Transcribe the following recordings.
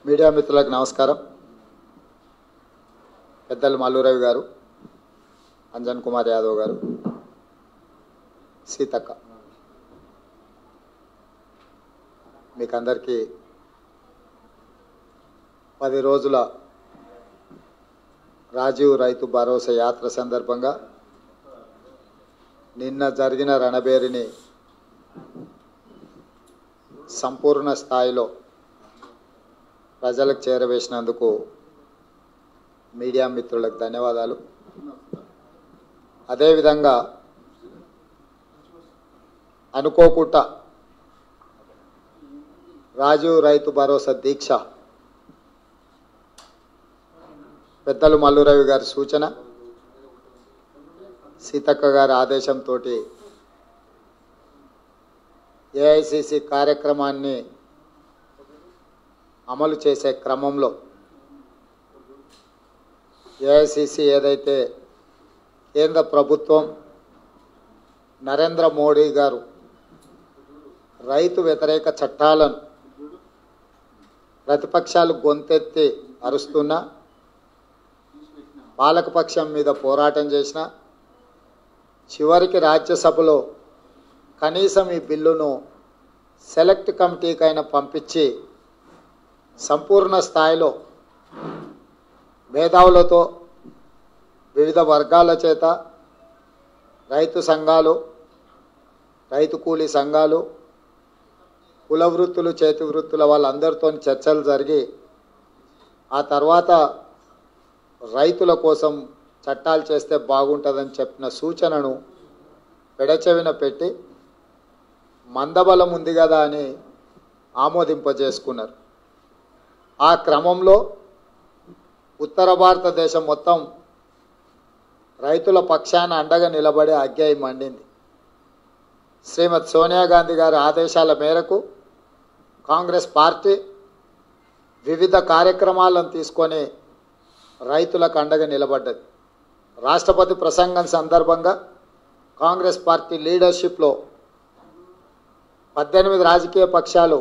Media మిత్రులకు నమస్కారం పెద్దలు మల్లురవి గారు అంజన్ కుమార్ యాదవ్ గారు సీతక్క మీకు అందరికీ పది రోజుల రాజీవ్ రైతు భరోసా యాత్ర సందర్భంగా నిన్న జరిగిన రణబేరిని సంపూర్ణ స్థాయిలో ప్రజలకు చేరవేసినందుకు మీడియా మిత్రులకు ధన్యవాదాలు అదేవిధంగా అనుకోకుండా రాజు రైతు భరోసా దీక్ష పెద్దలు మల్లురవి గారి సూచన సీతక్క గారి ఆదేశంతో ఏఐసిసి కార్యక్రమాన్ని అమలు చేసే క్రమంలో ఏఐసిసి ఏదైతే కేంద్ర ప్రభుత్వం నరేంద్ర మోడీ గారు రైతు వ్యతిరేక చట్టాలను ప్రతిపక్షాలు గొంతెత్తి అరుస్తున్నా పాలకపక్షం మీద పోరాటం చేసిన చివరికి రాజ్యసభలో కనీసం ఈ బిల్లును సెలెక్ట్ కమిటీకైనా పంపించి సంపూర్ణ స్థాయిలో మేధావులతో వివిధ వర్గాల చేత రైతు సంఘాలు రైతు కూలీ సంఘాలు కుల వృత్తులు చేతి వృత్తుల వాళ్ళందరితో చర్చలు జరిగి ఆ తర్వాత రైతుల కోసం చట్టాలు చేస్తే బాగుంటుందని చెప్పిన సూచనను పెడచెవిన పెట్టి మందబలం ఉంది కదా అని ఆమోదింపజేసుకున్నారు ఆ క్రమంలో ఉత్తర భారతదేశం మొత్తం రైతుల పక్షాన అండగా నిలబడే అగ్గాయి మండింది శ్రీమతి సోనియా గాంధీ గారి ఆదేశాల మేరకు కాంగ్రెస్ పార్టీ వివిధ కార్యక్రమాలను తీసుకొని రైతులకు అండగా నిలబడ్డది రాష్ట్రపతి ప్రసంగం సందర్భంగా కాంగ్రెస్ పార్టీ లీడర్షిప్లో పద్దెనిమిది రాజకీయ పక్షాలు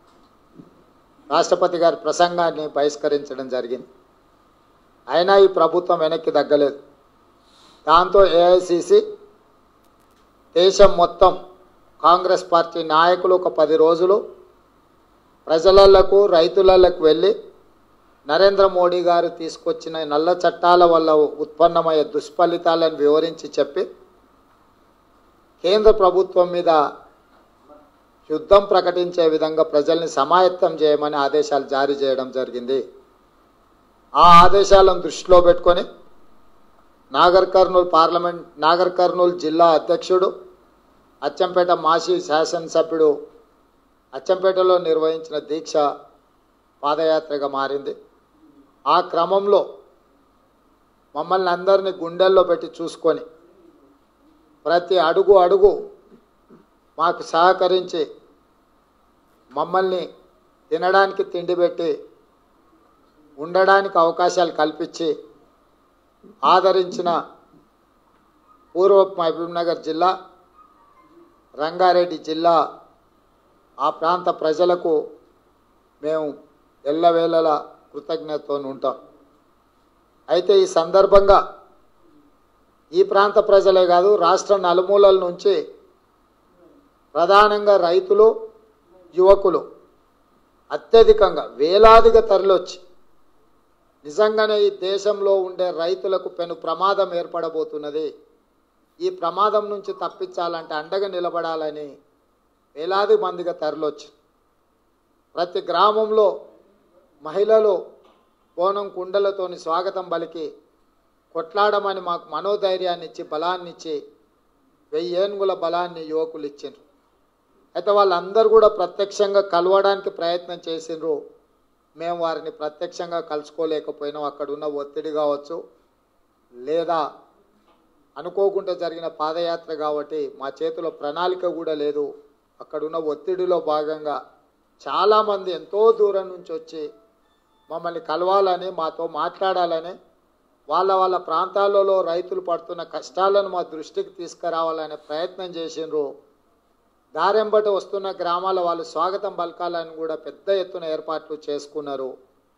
రాష్ట్రపతి గారి ప్రసంగాన్ని బహిష్కరించడం జరిగింది అయినా ఈ ప్రభుత్వం వెనక్కి తగ్గలేదు దాంతో ఏఐసిసి దేశం మొత్తం కాంగ్రెస్ పార్టీ నాయకులు ఒక పది రోజులు ప్రజలకు రైతులకు వెళ్ళి నరేంద్ర మోడీ గారు తీసుకొచ్చిన నల్ల చట్టాల వల్ల ఉత్పన్నమయ్యే దుష్ఫలితాలను వివరించి చెప్పి కేంద్ర ప్రభుత్వం మీద యుద్ధం ప్రకటించే విధంగా ప్రజల్ని సమాయత్తం చేయమని ఆదేశాలు జారీ చేయడం జరిగింది ఆ ఆదేశాలను దృష్టిలో పెట్టుకొని నాగర్ కర్నూలు పార్లమెంట్ నాగర్ కర్నూలు జిల్లా అధ్యక్షుడు అచ్చంపేట మాజీ శాసనసభ్యుడు అచ్చంపేటలో నిర్వహించిన దీక్ష పాదయాత్రగా మారింది ఆ క్రమంలో మమ్మల్ని అందరినీ గుండెల్లో పెట్టి చూసుకొని ప్రతి అడుగు అడుగు మాకు సహకరించి మమ్మల్ని తినడానికి తిండి పెట్టి ఉండడానికి అవకాశాలు కల్పించి ఆదరించిన పూర్వ మహబూబ్నగర్ జిల్లా రంగారెడ్డి జిల్లా ఆ ప్రాంత ప్రజలకు మేము ఎల్లవేళలా కృతజ్ఞతతో ఉంటాం అయితే ఈ సందర్భంగా ఈ ప్రాంత ప్రజలే కాదు రాష్ట్ర నలుమూలల నుంచి ప్రధానంగా రైతులు యువకులు అత్యధికంగా వేలాదిగా తరలొచ్చి నిజంగానే ఈ దేశంలో ఉండే రైతులకు పెను ప్రమాదం ఏర్పడబోతున్నది ఈ ప్రమాదం నుంచి తప్పించాలంటే అండగా నిలబడాలని వేలాది మందిగా తరలొచ్చు ప్రతి గ్రామంలో మహిళలు బోనం కుండలతోని స్వాగతం పలికి కొట్లాడమని మాకు మనోధైర్యాన్ని ఇచ్చి బలాన్ని ఇచ్చి వెయ్యి ఏనుగుల బలాన్ని యువకులు ఇచ్చిండ్రు అయితే వాళ్ళందరూ కూడా ప్రత్యక్షంగా కలవడానికి ప్రయత్నం చేసిండ్రు మేము వారిని ప్రత్యక్షంగా కలుసుకోలేకపోయినాం అక్కడ ఉన్న ఒత్తిడి కావచ్చు లేదా అనుకోకుండా జరిగిన పాదయాత్ర కాబట్టి మా చేతిలో ప్రణాళిక కూడా లేదు అక్కడున్న ఒత్తిడిలో భాగంగా చాలామంది ఎంతో దూరం నుంచి వచ్చి మమ్మల్ని కలవాలని మాతో మాట్లాడాలని వాళ్ళ వాళ్ళ ప్రాంతాలలో రైతులు పడుతున్న కష్టాలను మా దృష్టికి తీసుకురావాలనే ప్రయత్నం చేసిండ్రు దారెంబట వస్తున్న గ్రామాల వాళ్ళు స్వాగతం పలకాలని కూడా పెద్ద ఎత్తున ఏర్పాట్లు చేసుకున్నారు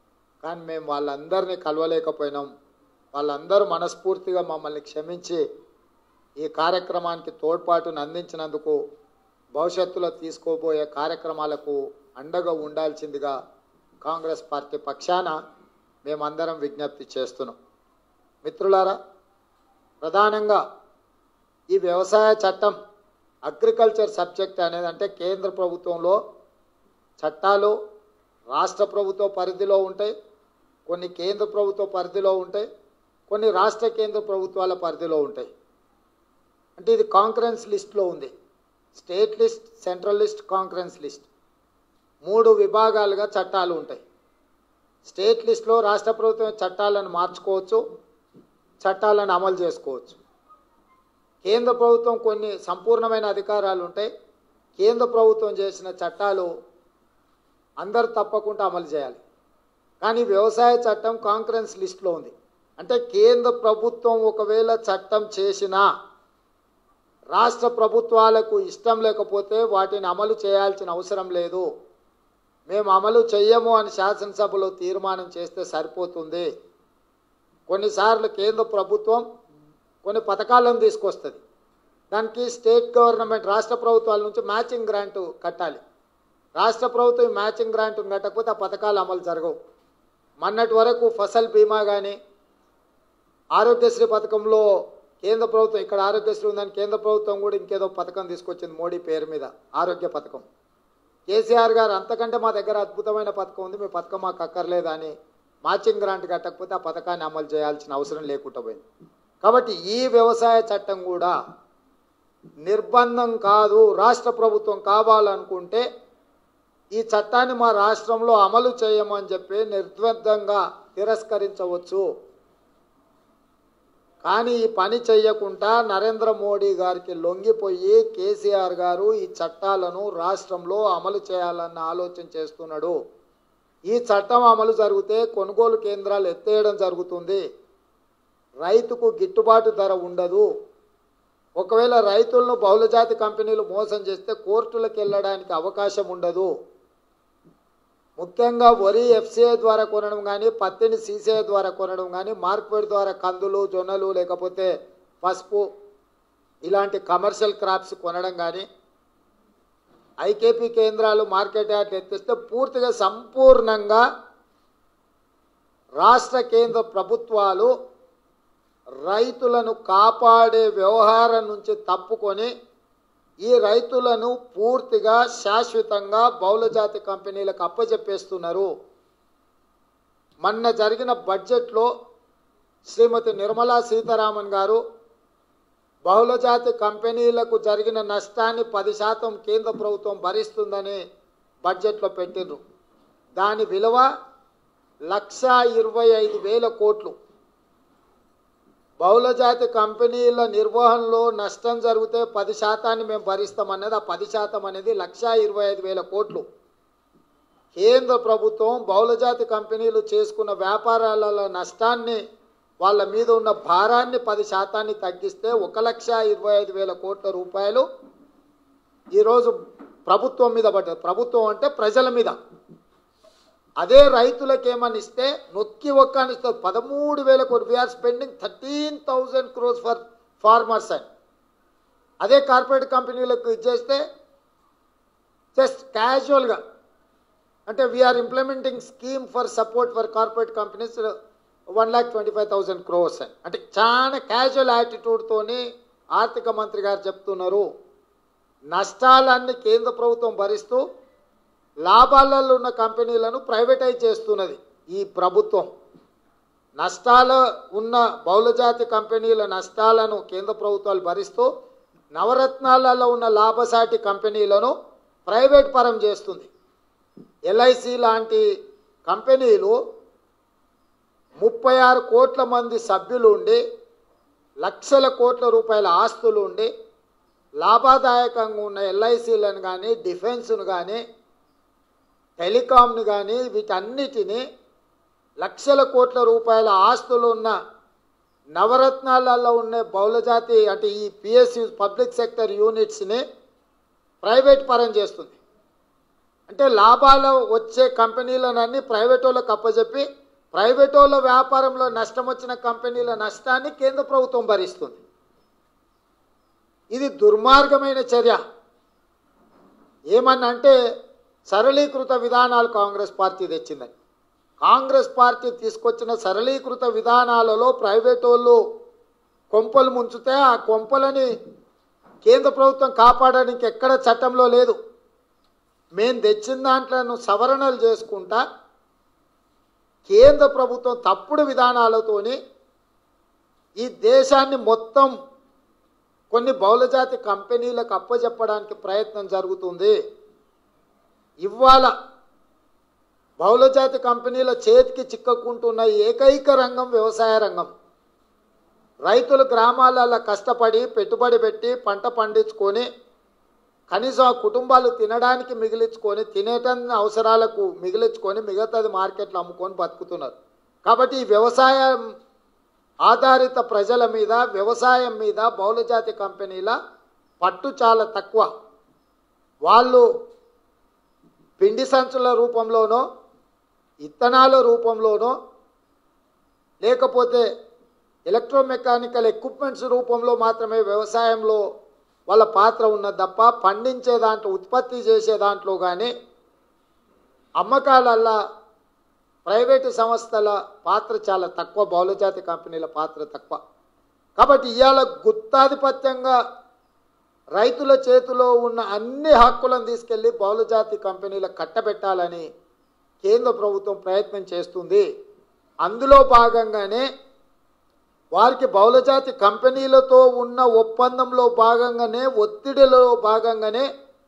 కానీ మేము వాళ్ళందరినీ కలవలేకపోయినాం వాళ్ళందరూ మనస్ఫూర్తిగా మమ్మల్ని క్షమించి ఈ కార్యక్రమానికి తోడ్పాటును అందించినందుకు భవిష్యత్తులో తీసుకోబోయే కార్యక్రమాలకు అండగా ఉండాల్సిందిగా కాంగ్రెస్ పార్టీ పక్షాన మేమందరం విజ్ఞప్తి చేస్తున్నాం మిత్రులారా ప్రధానంగా ఈ వ్యవసాయ చట్టం అగ్రికల్చర్ సబ్జెక్ట్ అనేది అంటే కేంద్ర ప్రభుత్వంలో చట్టాలు రాష్ట్ర ప్రభుత్వ పరిధిలో ఉంటాయి కొన్ని కేంద్ర ప్రభుత్వ పరిధిలో ఉంటాయి కొన్ని రాష్ట్ర కేంద్ర ప్రభుత్వాల పరిధిలో ఉంటాయి అంటే ఇది కాంకరెన్స్ లిస్ట్లో ఉంది state list central list concurrence list మూడు విభాగాలుగా చట్టాలు ఉంటాయి స్టేట్ లిస్ట్లో రాష్ట్ర ప్రభుత్వం చట్టాలను మార్చుకోవచ్చు చట్టాలను అమలు చేసుకోవచ్చు కేంద్ర ప్రభుత్వం కొన్ని సంపూర్ణమైన అధికారాలు ఉంటాయి కేంద్ర ప్రభుత్వం చేసిన చట్టాలు అందరు తప్పకుండా అమలు చేయాలి కానీ వ్యవసాయ చట్టం కాంకరెన్స్ లిస్ట్లో ఉంది అంటే కేంద్ర ప్రభుత్వం ఒకవేళ చట్టం చేసినా రాష్ట్ర ప్రభుత్వాలకు ఇష్టం లేకపోతే వాటిని అమలు చేయాల్సిన అవసరం లేదు మేము అమలు చెయ్యము అని శాసనసభలో తీర్మానం చేస్తే సరిపోతుంది కొన్నిసార్లు కేంద్ర ప్రభుత్వం కొన్ని పథకాలను తీసుకొస్తుంది దానికి స్టేట్ గవర్నమెంట్ రాష్ట్ర ప్రభుత్వాల నుంచి మ్యాచింగ్ గ్రాంట్ కట్టాలి రాష్ట్ర ప్రభుత్వం ఈ మ్యాచింగ్ గ్రాంట్ కట్టకపోతే ఆ పథకాలు అమలు జరగవు మొన్నటి వరకు ఫసల్ బీమా కానీ ఆరోగ్యశ్రీ పథకంలో కేంద్ర ప్రభుత్వం ఇక్కడ ఆరోగ్యశ్రీ ఉందని కేంద్ర ప్రభుత్వం కూడా ఇంకేదో పథకం తీసుకొచ్చింది మోడీ పేరు మీద ఆరోగ్య పథకం కేసీఆర్ గారు అంతకంటే మా దగ్గర అద్భుతమైన పథకం ఉంది మీ పథకం మాకు అక్కర్లేదా అని మ్యాచింగ్ గ్రాంట్ కట్టకపోతే ఆ పథకాన్ని అమలు చేయాల్సిన అవసరం లేకుండా పోయింది కాబట్టి ఈ వ్యవసాయ చట్టం కూడా నిర్బంధం కాదు రాష్ట్ర ప్రభుత్వం కావాలనుకుంటే ఈ చట్టాన్ని మా రాష్ట్రంలో అమలు చేయమని చెప్పి నిర్ద్వందంగా తిరస్కరించవచ్చు కానీ ఈ పని చెయ్యకుండా నరేంద్ర మోడీ గారికి లొంగిపోయి కేసీఆర్ గారు ఈ చట్టాలను రాష్ట్రంలో అమలు చేయాలన్న ఆలోచన చేస్తున్నాడు ఈ చట్టం అమలు జరిగితే కొనుగోలు కేంద్రాలు ఎత్తేయడం జరుగుతుంది రైతుకు గిట్టుబాటు ధర ఉండదు ఒకవేళ రైతులను బహుళజాతి కంపెనీలు మోసం చేస్తే కోర్టులకు వెళ్ళడానికి అవకాశం ఉండదు ముఖ్యంగా వరి ఎఫ్సిఐ ద్వారా కొనడం కానీ పత్తిని సీసీఐ ద్వారా కొనడం కానీ మార్కెట్ ద్వారా కందులు జొన్నలు లేకపోతే పసుపు ఇలాంటి కమర్షియల్ క్రాప్స్ కొనడం కానీ ఐకేపీ కేంద్రాలు మార్కెట్ యార్డ్ ఎత్తిస్తే పూర్తిగా సంపూర్ణంగా రాష్ట్ర కేంద్ర ప్రభుత్వాలు రైతులను కాపాడే వ్యవహారం నుంచి తప్పుకొని ఈ రైతులను పూర్తిగా శాశ్వతంగా బహుళజాతి కంపెనీలకు అప్పచెప్పేస్తున్నారు మొన్న జరిగిన బడ్జెట్లో శ్రీమతి నిర్మలా సీతారామన్ గారు బహుళజాతి కంపెనీలకు జరిగిన నష్టాన్ని పది శాతం కేంద్ర ప్రభుత్వం భరిస్తుందని బడ్జెట్లో పెట్టిండ్రు దాని విలువ లక్ష ఇరవై ఐదు వేల కోట్లు బహుళజాతి కంపెనీల నిర్వహణలో నష్టం జరిగితే పది శాతాన్ని మేము భరిస్తామన్నది ఆ పది శాతం అనేది లక్ష ఇరవై ఐదు వేల కోట్లు కేంద్ర ప్రభుత్వం బహుళజాతి కంపెనీలు చేసుకున్న వ్యాపారాల నష్టాన్ని వాళ్ళ మీద ఉన్న భారాన్ని పది శాతాన్ని తగ్గిస్తే ఒక లక్ష ఇరవై ఐదు వేల కోట్ల రూపాయలు ఈరోజు ప్రభుత్వం మీద పడ్డది ప్రభుత్వం అంటే ప్రజల మీద అదే రైతులకు ఏమని ఇస్తే నొక్కి ఒక్కని ఇస్తారు పదమూడు వేల కోటి we're spending thirteen thousand crores for farmers అని అదే కార్పొరేట్ కంపెనీలకు ఇచ్చేస్తే జస్ట్ క్యాజువల్గా అంటే we're implementing scheme for support for corporate companies one lakh twenty five thousand crores అని అంటే చాలా క్యాజువల్ యాటిట్యూడ్తోని ఆర్థిక మంత్రి గారు చెప్తున్నారు నష్టాలన్నీ కేంద్ర ప్రభుత్వం భరిస్తూ లాభాలలో ఉన్న కంపెనీలను ప్రైవేటైజ్ చేస్తున్నది ఈ ప్రభుత్వం నష్టాలు ఉన్న బహుళజాతి కంపెనీల నష్టాలను కేంద్ర ప్రభుత్వాలు భరిస్తూ నవరత్నాలలో ఉన్న లాభసాటి కంపెనీలను ప్రైవేట్ పరం చేస్తుంది ఎల్ఐసి లాంటి కంపెనీలు ముప్పై ఆరు కోట్ల మంది సభ్యులు ఉండి లక్షల కోట్ల రూపాయల ఆస్తులు ఉండి లాభదాయకంగా ఉన్న ఎల్ఐసీలను కానీ డిఫెన్స్ను కానీ టెలికాంను కానీ వీటన్నిటినీ లక్షల కోట్ల రూపాయల ఆస్తులు ఉన్న నవరత్నాలలో ఉన్న బహుళజాతి అంటే ఈ పిఎస్యు పబ్లిక్ సెక్టర్ యూనిట్స్ని ప్రైవేట్ పరం చేస్తుంది అంటే లాభాలు వచ్చే కంపెనీలనన్నీ ప్రైవేట్ వాళ్ళకి అప్పచెప్పి ప్రైవేట్ వాళ్ళ వ్యాపారంలో నష్టం వచ్చిన కంపెనీల నష్టాన్ని కేంద్ర ప్రభుత్వం భరిస్తుంది ఇది దుర్మార్గమైన చర్య ఏమన్నంటే సరళీకృత విధానాలు కాంగ్రెస్ పార్టీ తెచ్చిందని కాంగ్రెస్ పార్టీ తీసుకొచ్చిన సరళీకృత విధానాలలో ప్రైవేట్ వాళ్ళు కొంపలు ముంచితే ఆ కొంపలని కేంద్ర ప్రభుత్వం కాపాడడానికి ఎక్కడ చట్టంలో లేదు మేము తెచ్చిన దాంట్లో సవరణలు చేసుకుంటా కేంద్ర ప్రభుత్వం తప్పుడు విధానాలతోని ఈ దేశాన్ని మొత్తం కొన్ని బహుళజాతి కంపెనీలకు అప్పచెప్పడానికి ప్రయత్నం జరుగుతుంది ఇవాళ బహుళజాతి కంపెనీల చేతికి చిక్కకుంటున్న ఏకైక రంగం వ్యవసాయ రంగం రైతులు గ్రామాలలో కష్టపడి పెట్టుబడి పెట్టి పంట పండించుకొని కనీసం ఆ కుటుంబాలు తినడానికి మిగిలించుకొని తినేటన్ని అవసరాలకు మిగిలించుకొని మిగతాది మార్కెట్లో అమ్ముకొని బతుకుతున్నారు కాబట్టి ఈ వ్యవసాయం ఆధారిత ప్రజల మీద వ్యవసాయం మీద బహుళజాతి కంపెనీల పట్టు చాలా తక్కువ వాళ్ళు పిండి సంచుల రూపంలోనో ఇత్తనాల రూపంలోనో లేకపోతే ఎలక్ట్రోమెకానికల్ ఎక్విప్మెంట్స్ రూపంలో మాత్రమే వ్యవసాయంలో వాళ్ళ పాత్ర ఉన్నది తప్ప పండించే దాంట్లో ఉత్పత్తి చేసే దాంట్లో కానీ అమ్మకాలల్లా ప్రైవేటు సంస్థల పాత్ర చాలా తక్కువ బహుళజాతి కంపెనీల పాత్ర తక్కువ కాబట్టి ఇవాళ గుత్తాధిపత్యంగా రైతుల చేతిలో ఉన్న అన్ని హక్కులను తీసుకెళ్లి బహుళజాతి కంపెనీలకు కట్టబెట్టాలని కేంద్ర ప్రభుత్వం ప్రయత్నం చేస్తుంది అందులో భాగంగానే వారికి బహుళజాతి కంపెనీలతో ఉన్న ఒప్పందంలో భాగంగానే ఒత్తిడిలో భాగంగానే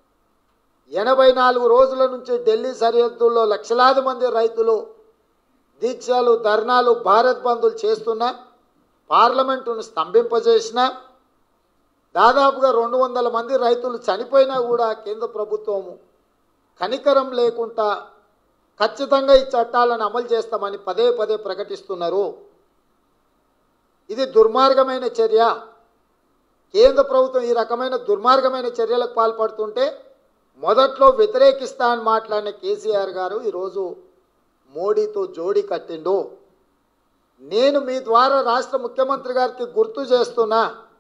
ఎనభై నాలుగు రోజుల నుంచి ఢిల్లీ సరిహద్దుల్లో లక్షలాది మంది రైతులు దీక్షలు ధర్నాలు భారత్ బంధులు చేస్తున్నా పార్లమెంటును స్తంభింపజేసిన దాదాపుగా రెండు వందల మంది రైతులు చనిపోయినా కూడా కేంద్ర ప్రభుత్వము కనికరం లేకుండా ఖచ్చితంగా ఈ చట్టాలను అమలు చేస్తామని పదే పదే ప్రకటిస్తున్నారు ఇది దుర్మార్గమైన చర్య కేంద్ర ప్రభుత్వం ఈ రకమైన దుర్మార్గమైన చర్యలకు పాల్పడుతుంటే మొదట్లో వ్యతిరేకిస్తా అని మాట్లాడిన కేసీఆర్ గారు ఈరోజు మోడీతో జోడీ కట్టిండు నేను మీ ద్వారా రాష్ట్ర ముఖ్యమంత్రి గారికి గుర్తు చేస్తున్నా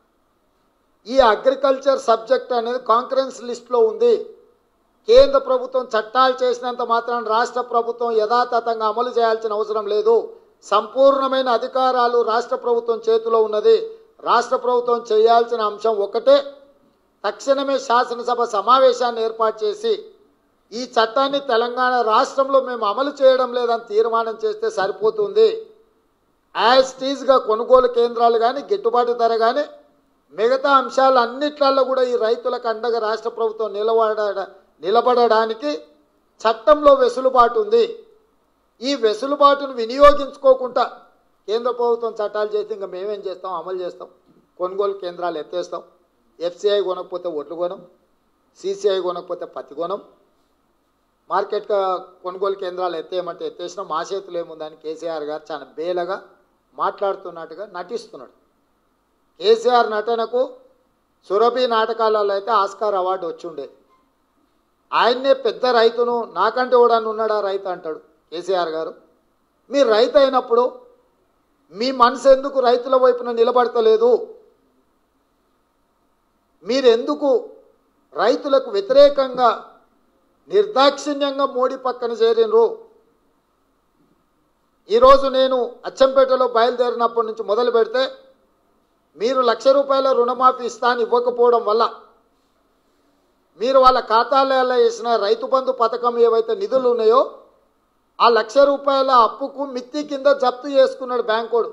ఈ అగ్రికల్చర్ సబ్జెక్ట్ అనేది కాంకరెన్స్ లిస్ట్లో ఉంది కేంద్ర ప్రభుత్వం చట్టాలు చేసినంత మాత్రం రాష్ట్ర ప్రభుత్వం యథాతథంగా అమలు చేయాల్సిన అవసరం లేదు సంపూర్ణమైన అధికారాలు రాష్ట్ర ప్రభుత్వం చేతిలో ఉన్నది రాష్ట్ర ప్రభుత్వం చేయాల్సిన అంశం ఒకటే తక్షణమే శాసనసభ సమావేశాన్ని ఏర్పాటు చేసి ఈ చట్టాన్ని తెలంగాణ రాష్ట్రంలో మేము అమలు చేయడం లేదని తీర్మానం చేస్తే సరిపోతుంది యాజ్ టీజ్గా కొనుగోలు కేంద్రాలు కానీ గిట్టుబాటు ధర కానీ మిగతా అంశాలు అన్నిట్లలో కూడా ఈ రైతులకు అండగా రాష్ట్ర ప్రభుత్వం నిలబడ నిలబడడానికి చట్టంలో వెసులుబాటు ఉంది ఈ వెసులుబాటును వినియోగించుకోకుండా కేంద్ర ప్రభుత్వం చట్టాలు చేస్తే ఇంకా మేమేం చేస్తాం అమలు చేస్తాం కొనుగోలు కేంద్రాలు ఎత్తేస్తాం ఎఫ్సిఐ కొనకపోతే ఒడ్లు కొనం సిసిఐ కొనకపోతే పత్తి కొనం మార్కెట్ కొనుగోలు కేంద్రాలు ఎత్తేయమంటే ఎత్తేసినా మా చేతులు ఏముందని కేసీఆర్ గారు చాలా బేలగా మాట్లాడుతున్నట్టుగా నటిస్తున్నాడు కేసీఆర్ నటనకు సురభి నాటకాలలో అయితే ఆస్కార్ అవార్డు వచ్చి ఉండేది ఆయన్నే పెద్ద రైతును నాకంటే కూడా ఉన్నాడా రైతు అంటాడు కేసీఆర్ గారు మీరు రైతు అయినప్పుడు మీ మనసు ఎందుకు రైతుల వైపున నిలబడతలేదు మీరెందుకు రైతులకు వ్యతిరేకంగా నిర్దాక్షిణ్యంగా మోడీ పక్కన చేరినరు ఈరోజు నేను అచ్చంపేటలో బయలుదేరినప్పటి నుంచి మొదలు పెడితే మీరు లక్ష రూపాయల రుణమాఫీ ఇస్తాను ఇవ్వకపోవడం వల్ల మీరు వాళ్ళ ఖాతాలలో వేసిన రైతు బంధు పథకం ఏవైతే నిధులు ఉన్నాయో ఆ లక్ష రూపాయల అప్పుకు మిత్తి కింద జప్తు చేసుకున్నాడు బ్యాంకోడు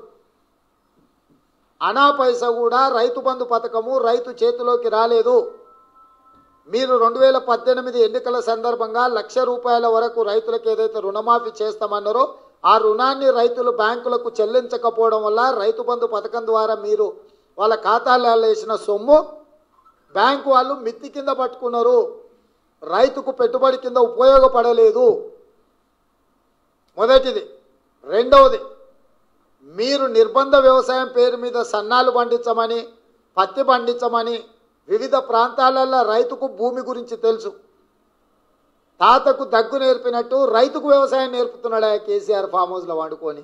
అనా పైసా కూడా రైతు బంధు పథకము రైతు చేతిలోకి రాలేదు మీరు రెండు వేల పద్దెనిమిది ఎన్నికల సందర్భంగా లక్ష రూపాయల వరకు రైతులకు ఏదైతే రుణమాఫీ చేస్తామన్నారో ఆ రుణాన్ని రైతులు బ్యాంకులకు చెల్లించకపోవడం వల్ల రైతు బంధు పథకం ద్వారా మీరు వాళ్ళ ఖాతాలలో వేసిన సొమ్ము బ్యాంకు వాళ్ళు మిత్తి కింద పట్టుకున్నారు రైతుకు పెట్టుబడి కింద ఉపయోగపడలేదు మొదటిది రెండవది మీరు నిర్బంధ వ్యవసాయం పేరు మీద సన్నాలు పండించమని పత్తి పండించమని వివిధ ప్రాంతాలలో రైతుకు భూమి గురించి తెలుసు తాతకు దగ్గు నేర్పినట్టు రైతుకు వ్యవసాయం నేర్పుతున్నాడా కేసీఆర్ ఫామ్ హౌస్లో వండుకొని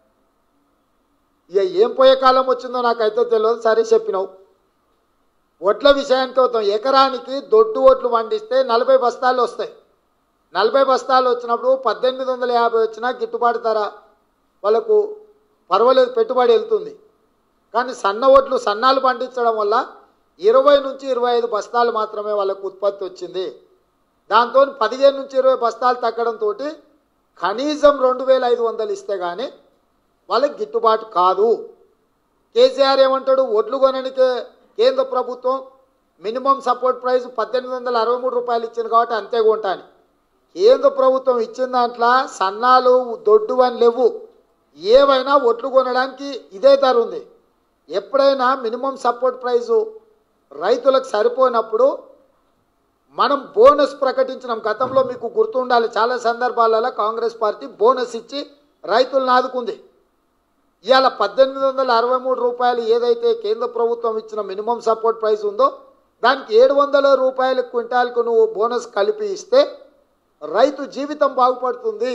ఇక ఏం పోయే కాలం వచ్చిందో నాకైతే తెలియదు సరే చెప్పినావు ఒట్ల విషయానికి అవుతాం ఎకరానికి దొడ్డు ఓట్లు పండిస్తే నలభై బస్తాలు వస్తాయి నలభై బస్తాలు వచ్చినప్పుడు పద్దెనిమిది వందల యాభై వచ్చినా గిట్టుబాటు ధర వాళ్ళకు పర్వాలేదు పెట్టుబడి వెళ్తుంది కానీ సన్న ఓట్లు సన్నాలు పండించడం వల్ల ఇరవై నుంచి ఇరవై ఐదు బస్తాలు మాత్రమే వాళ్ళకు ఉత్పత్తి వచ్చింది దాంతో పదిహేను నుంచి ఇరవై బస్తాలు తగ్గడంతో కనీసం రెండు వేల ఐదు వందలు ఇస్తే కానీ వాళ్ళకి గిట్టుబాటు కాదు కేసీఆర్ ఏమంటాడు ఒడ్లు కొనడానికి కేంద్ర ప్రభుత్వం మినిమం సపోర్ట్ ప్రైస్ పద్దెనిమిది వందల అరవై మూడు రూపాయలు ఇచ్చింది కాబట్టి అంతే కొంటాను కేంద్ర ప్రభుత్వం ఇచ్చిన దాంట్లో సన్నాలు దొడ్డు అని లేవు ఏవైనా ఒడ్లు కొనడానికి ఇదే ధర ఉంది ఎప్పుడైనా మినిమం సపోర్ట్ ప్రైజు రైతులకు సరిపోయినప్పుడు మనం బోనస్ ప్రకటించినాం గతంలో మీకు గుర్తుండాలి చాలా సందర్భాలలో కాంగ్రెస్ పార్టీ బోనస్ ఇచ్చి రైతులను ఆదుకుంది ఇవాళ పద్దెనిమిది వందల అరవై మూడు రూపాయలు ఏదైతే కేంద్ర ప్రభుత్వం ఇచ్చిన మినిమం సపోర్ట్ ప్రైస్ ఉందో దానికి ఏడు వందల రూపాయల క్వింటాల్కు నువ్వు బోనస్ కలిపి ఇస్తే రైతు జీవితం బాగుపడుతుంది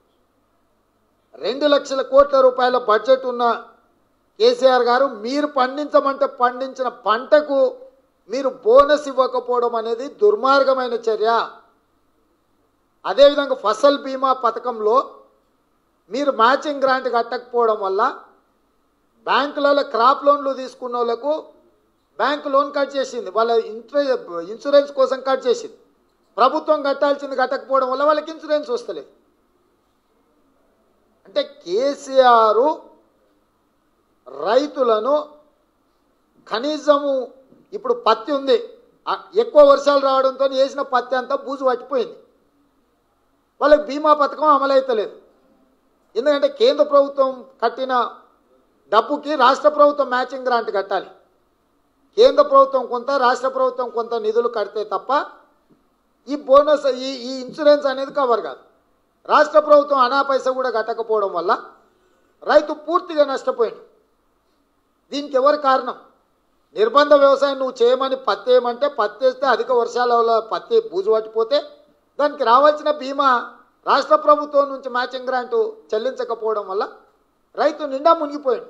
రెండు లక్షల కోట్ల రూపాయల బడ్జెట్ ఉన్న కేసీఆర్ గారు మీరు పండించమంటే పండించిన పంటకు మీరు బోనస్ ఇవ్వకపోవడం అనేది దుర్మార్గమైన చర్య అదేవిధంగా ఫసల్ బీమా పథకంలో మీరు మ్యాచింగ్ గ్రాంట్ కట్టకపోవడం వల్ల బ్యాంకులలో క్రాప్ లోన్లు తీసుకున్న వాళ్ళకు బ్యాంకు లోన్ కట్ చేసింది వాళ్ళ ఇంట్రె ఇన్సూరెన్స్ కోసం కట్ చేసింది ప్రభుత్వం కట్టాల్సింది కట్టకపోవడం వల్ల వాళ్ళకి ఇన్సూరెన్స్ వస్తలేదు అంటే కేసీఆర్ రైతులను కనీసము ఇప్పుడు పత్తి ఉంది ఆ ఎక్కువ వర్షాలు రావడంతో వేసిన పత్తి అంతా బూజు పట్టిపోయింది వాళ్ళకి బీమా పథకం అమలవుతలేదు ఎందుకంటే కేంద్ర ప్రభుత్వం కట్టిన డబ్బుకి రాష్ట్ర ప్రభుత్వం మ్యాచింగ్ గ్రాంట్ కట్టాలి కేంద్ర ప్రభుత్వం కొంత రాష్ట్ర ప్రభుత్వం కొంత నిధులు కడితే తప్ప ఈ బోనస్ ఈ ఈ ఇన్సూరెన్స్ అనేది కవర్ కాదు రాష్ట్ర ప్రభుత్వం అనా పైస కూడా కట్టకపోవడం వల్ల రైతు పూర్తిగా నష్టపోయాడు దీనికి ఎవరు కారణం నిర్బంధ వ్యవసాయం నువ్వు చేయమని పత్తి వేయమంటే పత్తి వేస్తే అధిక వర్షాల వల్ల పత్తి బూజు పట్టిపోతే దానికి రావాల్సిన బీమా రాష్ట్ర ప్రభుత్వం నుంచి మ్యాచింగ్ గ్రాంటు చెల్లించకపోవడం వల్ల రైతు నిండా మునిగిపోయాడు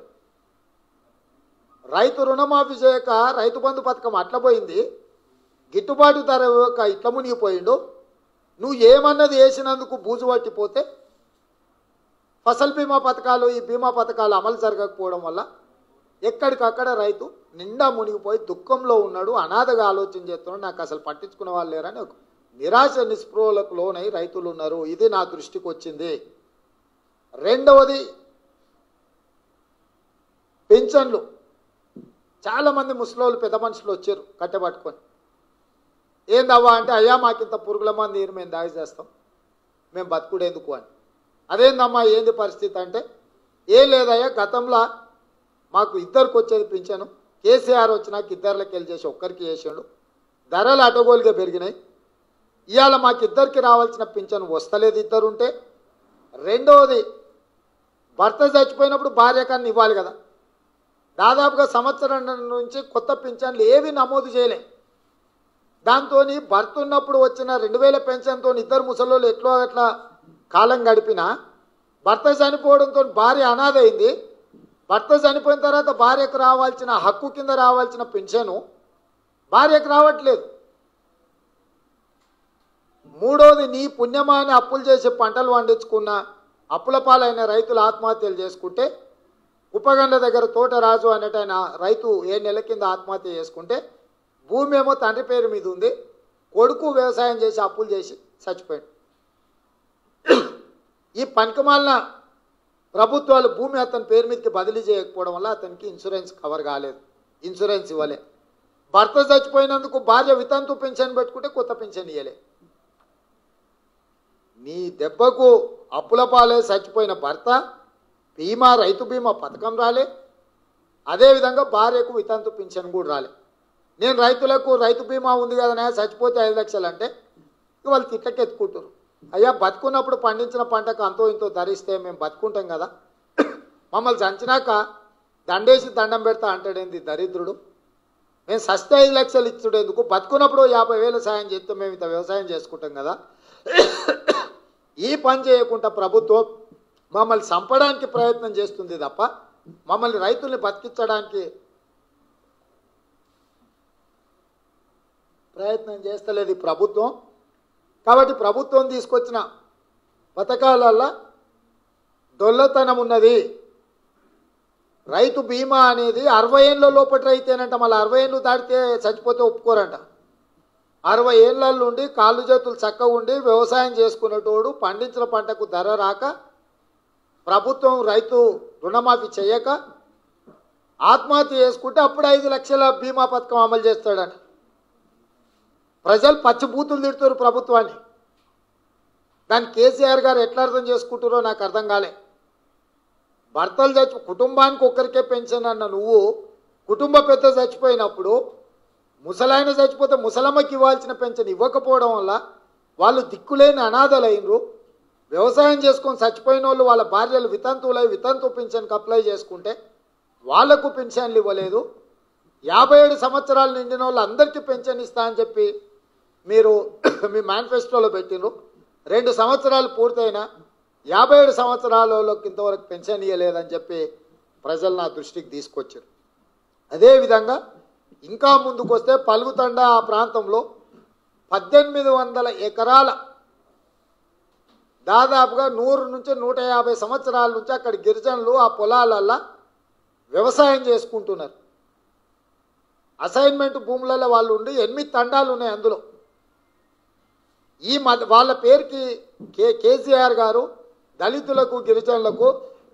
రైతు రుణమాఫీ చేయక రైతు బంధు పథకం అట్ల పోయింది గిట్టుబాటు ధర ఇవ్వక ఇట్లా మునిగిపోయిండు నువ్వు ఏమన్నది వేసినందుకు బూజు పట్టిపోతే ఫసల్ బీమా పథకాలు ఈ బీమా పథకాలు అమలు జరగకపోవడం వల్ల ఎక్కడికక్కడ రైతు నిండా మునిగిపోయి దుఃఖంలో ఉన్నాడు అనాథగా ఆలోచన చేస్తున్నాడు నాకు అసలు పట్టించుకునే వాళ్ళు లేరని ఒక నిరాశ నిస్పృహలకు లోనై రైతులు ఉన్నారు ఇది నా దృష్టికి వచ్చింది రెండవది పెన్షన్లు చాలామంది ముసలోళ్ళు పెద్ద మనుషులు వచ్చారు కట్టెపట్టుకొని ఏందవ్వా అంటే అయ్యా మాకింత పురుగుల మంది నీరు మేము దాగి చేస్తాం మేము బతుకుడేందుకు అని అదేందమ్మా ఏంది పరిస్థితి అంటే ఏం లేదయ్యా గతంలో మాకు ఇద్దరికి వచ్చేది పింఛను కేసీఆర్ వచ్చినాక ఇద్దరులకి వెళ్ళి చేసి ఒక్కరికి చేసాడు ధరలు అటగోలుగా పెరిగినాయి ఇవాళ మాకు ఇద్దరికి రావాల్సిన పింఛను వస్తలేదు ఇద్దరు ఉంటే రెండవది భర్త చచ్చిపోయినప్పుడు భార్య కన్నా ఇవ్వాలి కదా దాదాపుగా సంవత్సరం నుంచి కొత్త పింఛన్లు ఏవి నమోదు చేయలే దాంతో భర్త ఉన్నప్పుడు వచ్చిన రెండు వేల పెన్షన్తో ఇద్దరు ముసలోళ్ళు ఎట్లో అట్లా కాలం గడిపినా భర్త చనిపోవడంతో భార్య అనాథ అయింది భర్త చనిపోయిన తర్వాత భార్యకు రావాల్సిన హక్కు కింద రావాల్సిన పెన్షను భార్యకు రావట్లేదు మూడోది నీ పుణ్యమాని అప్పులు చేసి పంటలు పండించుకున్న అప్పుల పాలైన రైతులు ఆత్మహత్యలు చేసుకుంటే ఉపగండ దగ్గర తోటరాజు అనేటైన రైతు ఏ నెల కింద ఆత్మహత్య చేసుకుంటే భూమి ఏమో తండ్రి పేరు మీద ఉంది కొడుకు వ్యవసాయం చేసి అప్పులు చేసి చచ్చిపోయాడు ఈ పనికిమాలిన ప్రభుత్వాలు భూమి అతని పేరు మీదకి బదిలీ చేయకపోవడం వల్ల అతనికి ఇన్సూరెన్స్ కవర్ కాలేదు ఇన్సూరెన్స్ ఇవ్వలే భర్త చచ్చిపోయినందుకు భార్య వితంతు పెన్షన్ పెట్టుకుంటే కొత్త పెన్షన్ ఇవ్వలే నీ దెబ్బకు అప్పుల పాలే చచ్చిపోయిన భర్త బీమా రైతు బీమా పథకం రాలే అదేవిధంగా భార్యకు వితంతు పింఛన్ కూడా రాలే నేను రైతులకు రైతు బీమా ఉంది కదా చచ్చిపోతే ఐదు లక్షలు అంటే ఇక వాళ్ళు తిట్టకి ఎత్తుకుంటారు అయ్యా బతుకున్నప్పుడు పండించిన పంటకు అంతో ఇంతో ధరిస్తే మేము బతుకుంటాం కదా మమ్మల్ని చంచినాక దండేసి దండం పెడతా అంటాడేంది దరిద్రుడు మేము సస్తే ఐదు లక్షలు ఇచ్చుడేందుకు బతుకున్నప్పుడు యాభై వేలు సాయం చేస్తే మేము ఇంత వ్యవసాయం చేసుకుంటాం కదా ఈ పని చేయకుండా ప్రభుత్వం మమ్మల్ని చంపడానికి ప్రయత్నం చేస్తుంది తప్ప మమ్మల్ని రైతుల్ని బతికించడానికి ప్రయత్నం చేస్తలేదు ఈ ప్రభుత్వం కాబట్టి ప్రభుత్వం తీసుకొచ్చిన పథకాలల్లో దొల్లతనం ఉన్నది రైతు బీమా అనేది అరవై ఏళ్ళ లోపటి రైతేనంట మళ్ళీ అరవై ఏళ్ళు దాటితే చచ్చిపోతే ఒప్పుకోరంట అరవై ఏళ్ళ నుండి కాళ్ళు చేతులు చక్కగా ఉండి వ్యవసాయం చేసుకునేటోడు పండించిన పంటకు ధర రాక ప్రభుత్వం రైతు రుణమాఫీ చేయక ఆత్మహత్య చేసుకుంటే అప్పుడు ఐదు లక్షల బీమా పథకం అమలు చేస్తాడని ప్రజలు పచ్చిబూతులు తిడుతారు ప్రభుత్వాన్ని దాన్ని కేసీఆర్ గారు ఎట్లా అర్థం చేసుకుంటారో నాకు అర్థం కాలే భర్తలు చచ్చి కుటుంబానికి ఒక్కరికే పెన్షన్ అన్న నువ్వు కుటుంబ పెద్ద చచ్చిపోయినప్పుడు ముసలాయన చచ్చిపోతే ముసలమ్మకి ఇవ్వాల్సిన పెన్షన్ ఇవ్వకపోవడం వల్ల వాళ్ళు దిక్కులేని అనాథలైనరు వ్యవసాయం చేసుకొని చచ్చిపోయిన వాళ్ళు వాళ్ళ భార్యలు వితంతువులై వితంతు పెన్షన్కి అప్లై చేసుకుంటే వాళ్లకు పెన్షన్లు ఇవ్వలేదు యాభై ఏడు సంవత్సరాలు నిండిన వాళ్ళు అందరికీ పెన్షన్ ఇస్తా అని చెప్పి మీరు మీ మేనిఫెస్టోలో పెట్టినరు రెండు సంవత్సరాలు పూర్తయినా యాభై ఏడు సంవత్సరాలలోకి ఇంతవరకు పెన్షన్ ఇవ్వలేదని చెప్పి ప్రజలు నా దృష్టికి తీసుకొచ్చారు అదేవిధంగా ఇంకా ముందుకు వస్తే పలుగుతండ ఆ ప్రాంతంలో పద్దెనిమిది వందల ఎకరాల దాదాపుగా నూరు నుంచి నూట యాభై సంవత్సరాల నుంచి అక్కడ గిరిజనులు ఆ పొలాలల్లో వ్యవసాయం చేసుకుంటున్నారు అసైన్మెంట్ భూములలో వాళ్ళు ఉండి ఎనిమిది తండాలు ఉన్నాయి అందులో ఈ మధ్య వాళ్ళ పేరుకి కే కేసీఆర్ గారు దళితులకు గిరిజనులకు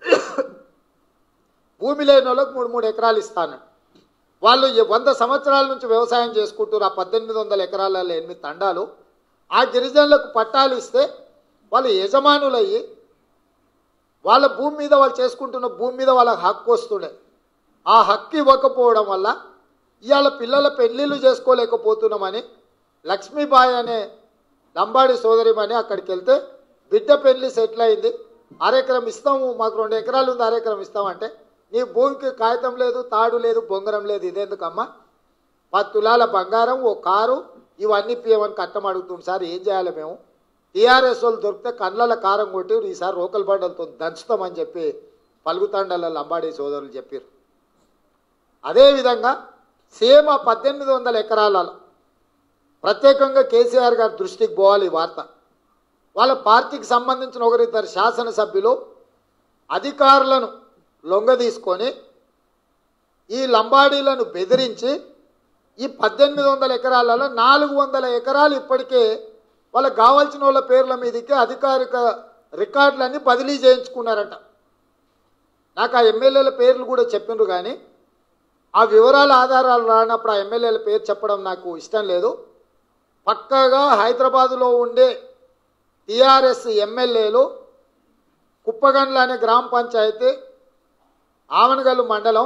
భూమి లేని వాళ్ళకు మూడు మూడు ఎకరాలు ఇస్తాను వాళ్ళు ఈ వంద సంవత్సరాల నుంచి వ్యవసాయం చేసుకుంటారు ఆ పద్దెనిమిది వందల ఎకరాలలో ఎనిమిది తండాలు ఆ గిరిజనులకు పట్టాలు ఇస్తే వాళ్ళు యజమానులయ్యి వాళ్ళ భూమి మీద వాళ్ళు చేసుకుంటున్న భూమి మీద వాళ్ళకి హక్కు వస్తుండే ఆ హక్కు ఇవ్వకపోవడం వల్ల ఇవాళ పిల్లల పెళ్ళిళ్ళు చేసుకోలేకపోతున్నామని లక్ష్మీబాయి అనే లంబాడి సోదరిమని అక్కడికి వెళ్తే బిడ్డ పెళ్లి సెటిల్ అయింది అరెకరం ఇస్తాము మాకు రెండు ఎకరాలు ఉంది అరెకరం ఇస్తామంటే నీ భూమికి కాగితం లేదు తాడు లేదు బొంగరం లేదు ఇదేందుకమ్మా పది తులాల బంగారం ఓ కారు ఇవన్నీ పియమని కట్టం అడుగుతుంది సార్ ఏం చేయాలి మేము టీఆర్ఎస్ వాళ్ళు దొరికితే కండ్ల కారం కొట్టి ఈసారి రోకల్ బండలతో దంచుతామని చెప్పి పలుగుతాండల లంబాడి సోదరులు చెప్పారు అదేవిధంగా సేమ్ ఆ పద్దెనిమిది వందల ఎకరాలలో ప్రత్యేకంగా కేసీఆర్ గారి దృష్టికి పోవాలి ఈ వార్త వాళ్ళ పార్టీకి సంబంధించిన ఒకరిద్దరు శాసనసభ్యులు అధికారులను లొంగ తీసుకొని ఈ లంబాడీలను బెదిరించి ఈ పద్దెనిమిది వందల ఎకరాలలో నాలుగు వందల ఎకరాలు ఇప్పటికే వాళ్ళకి కావాల్సిన వాళ్ళ పేర్ల మీదకి అధికారిక రికార్డులన్నీ బదిలీ చేయించుకున్నారట నాకు ఆ ఎమ్మెల్యేల పేర్లు కూడా చెప్పిండ్రు కానీ ఆ వివరాల ఆధారాలు రానప్పుడు ఆ ఎమ్మెల్యేల పేరు చెప్పడం నాకు ఇష్టం లేదు పక్కాగా హైదరాబాదులో ఉండే టీఆర్ఎస్ ఎమ్మెల్యేలు కుప్పగండ్ల అనే గ్రామ పంచాయతీ ఆమనగల్లు మండలం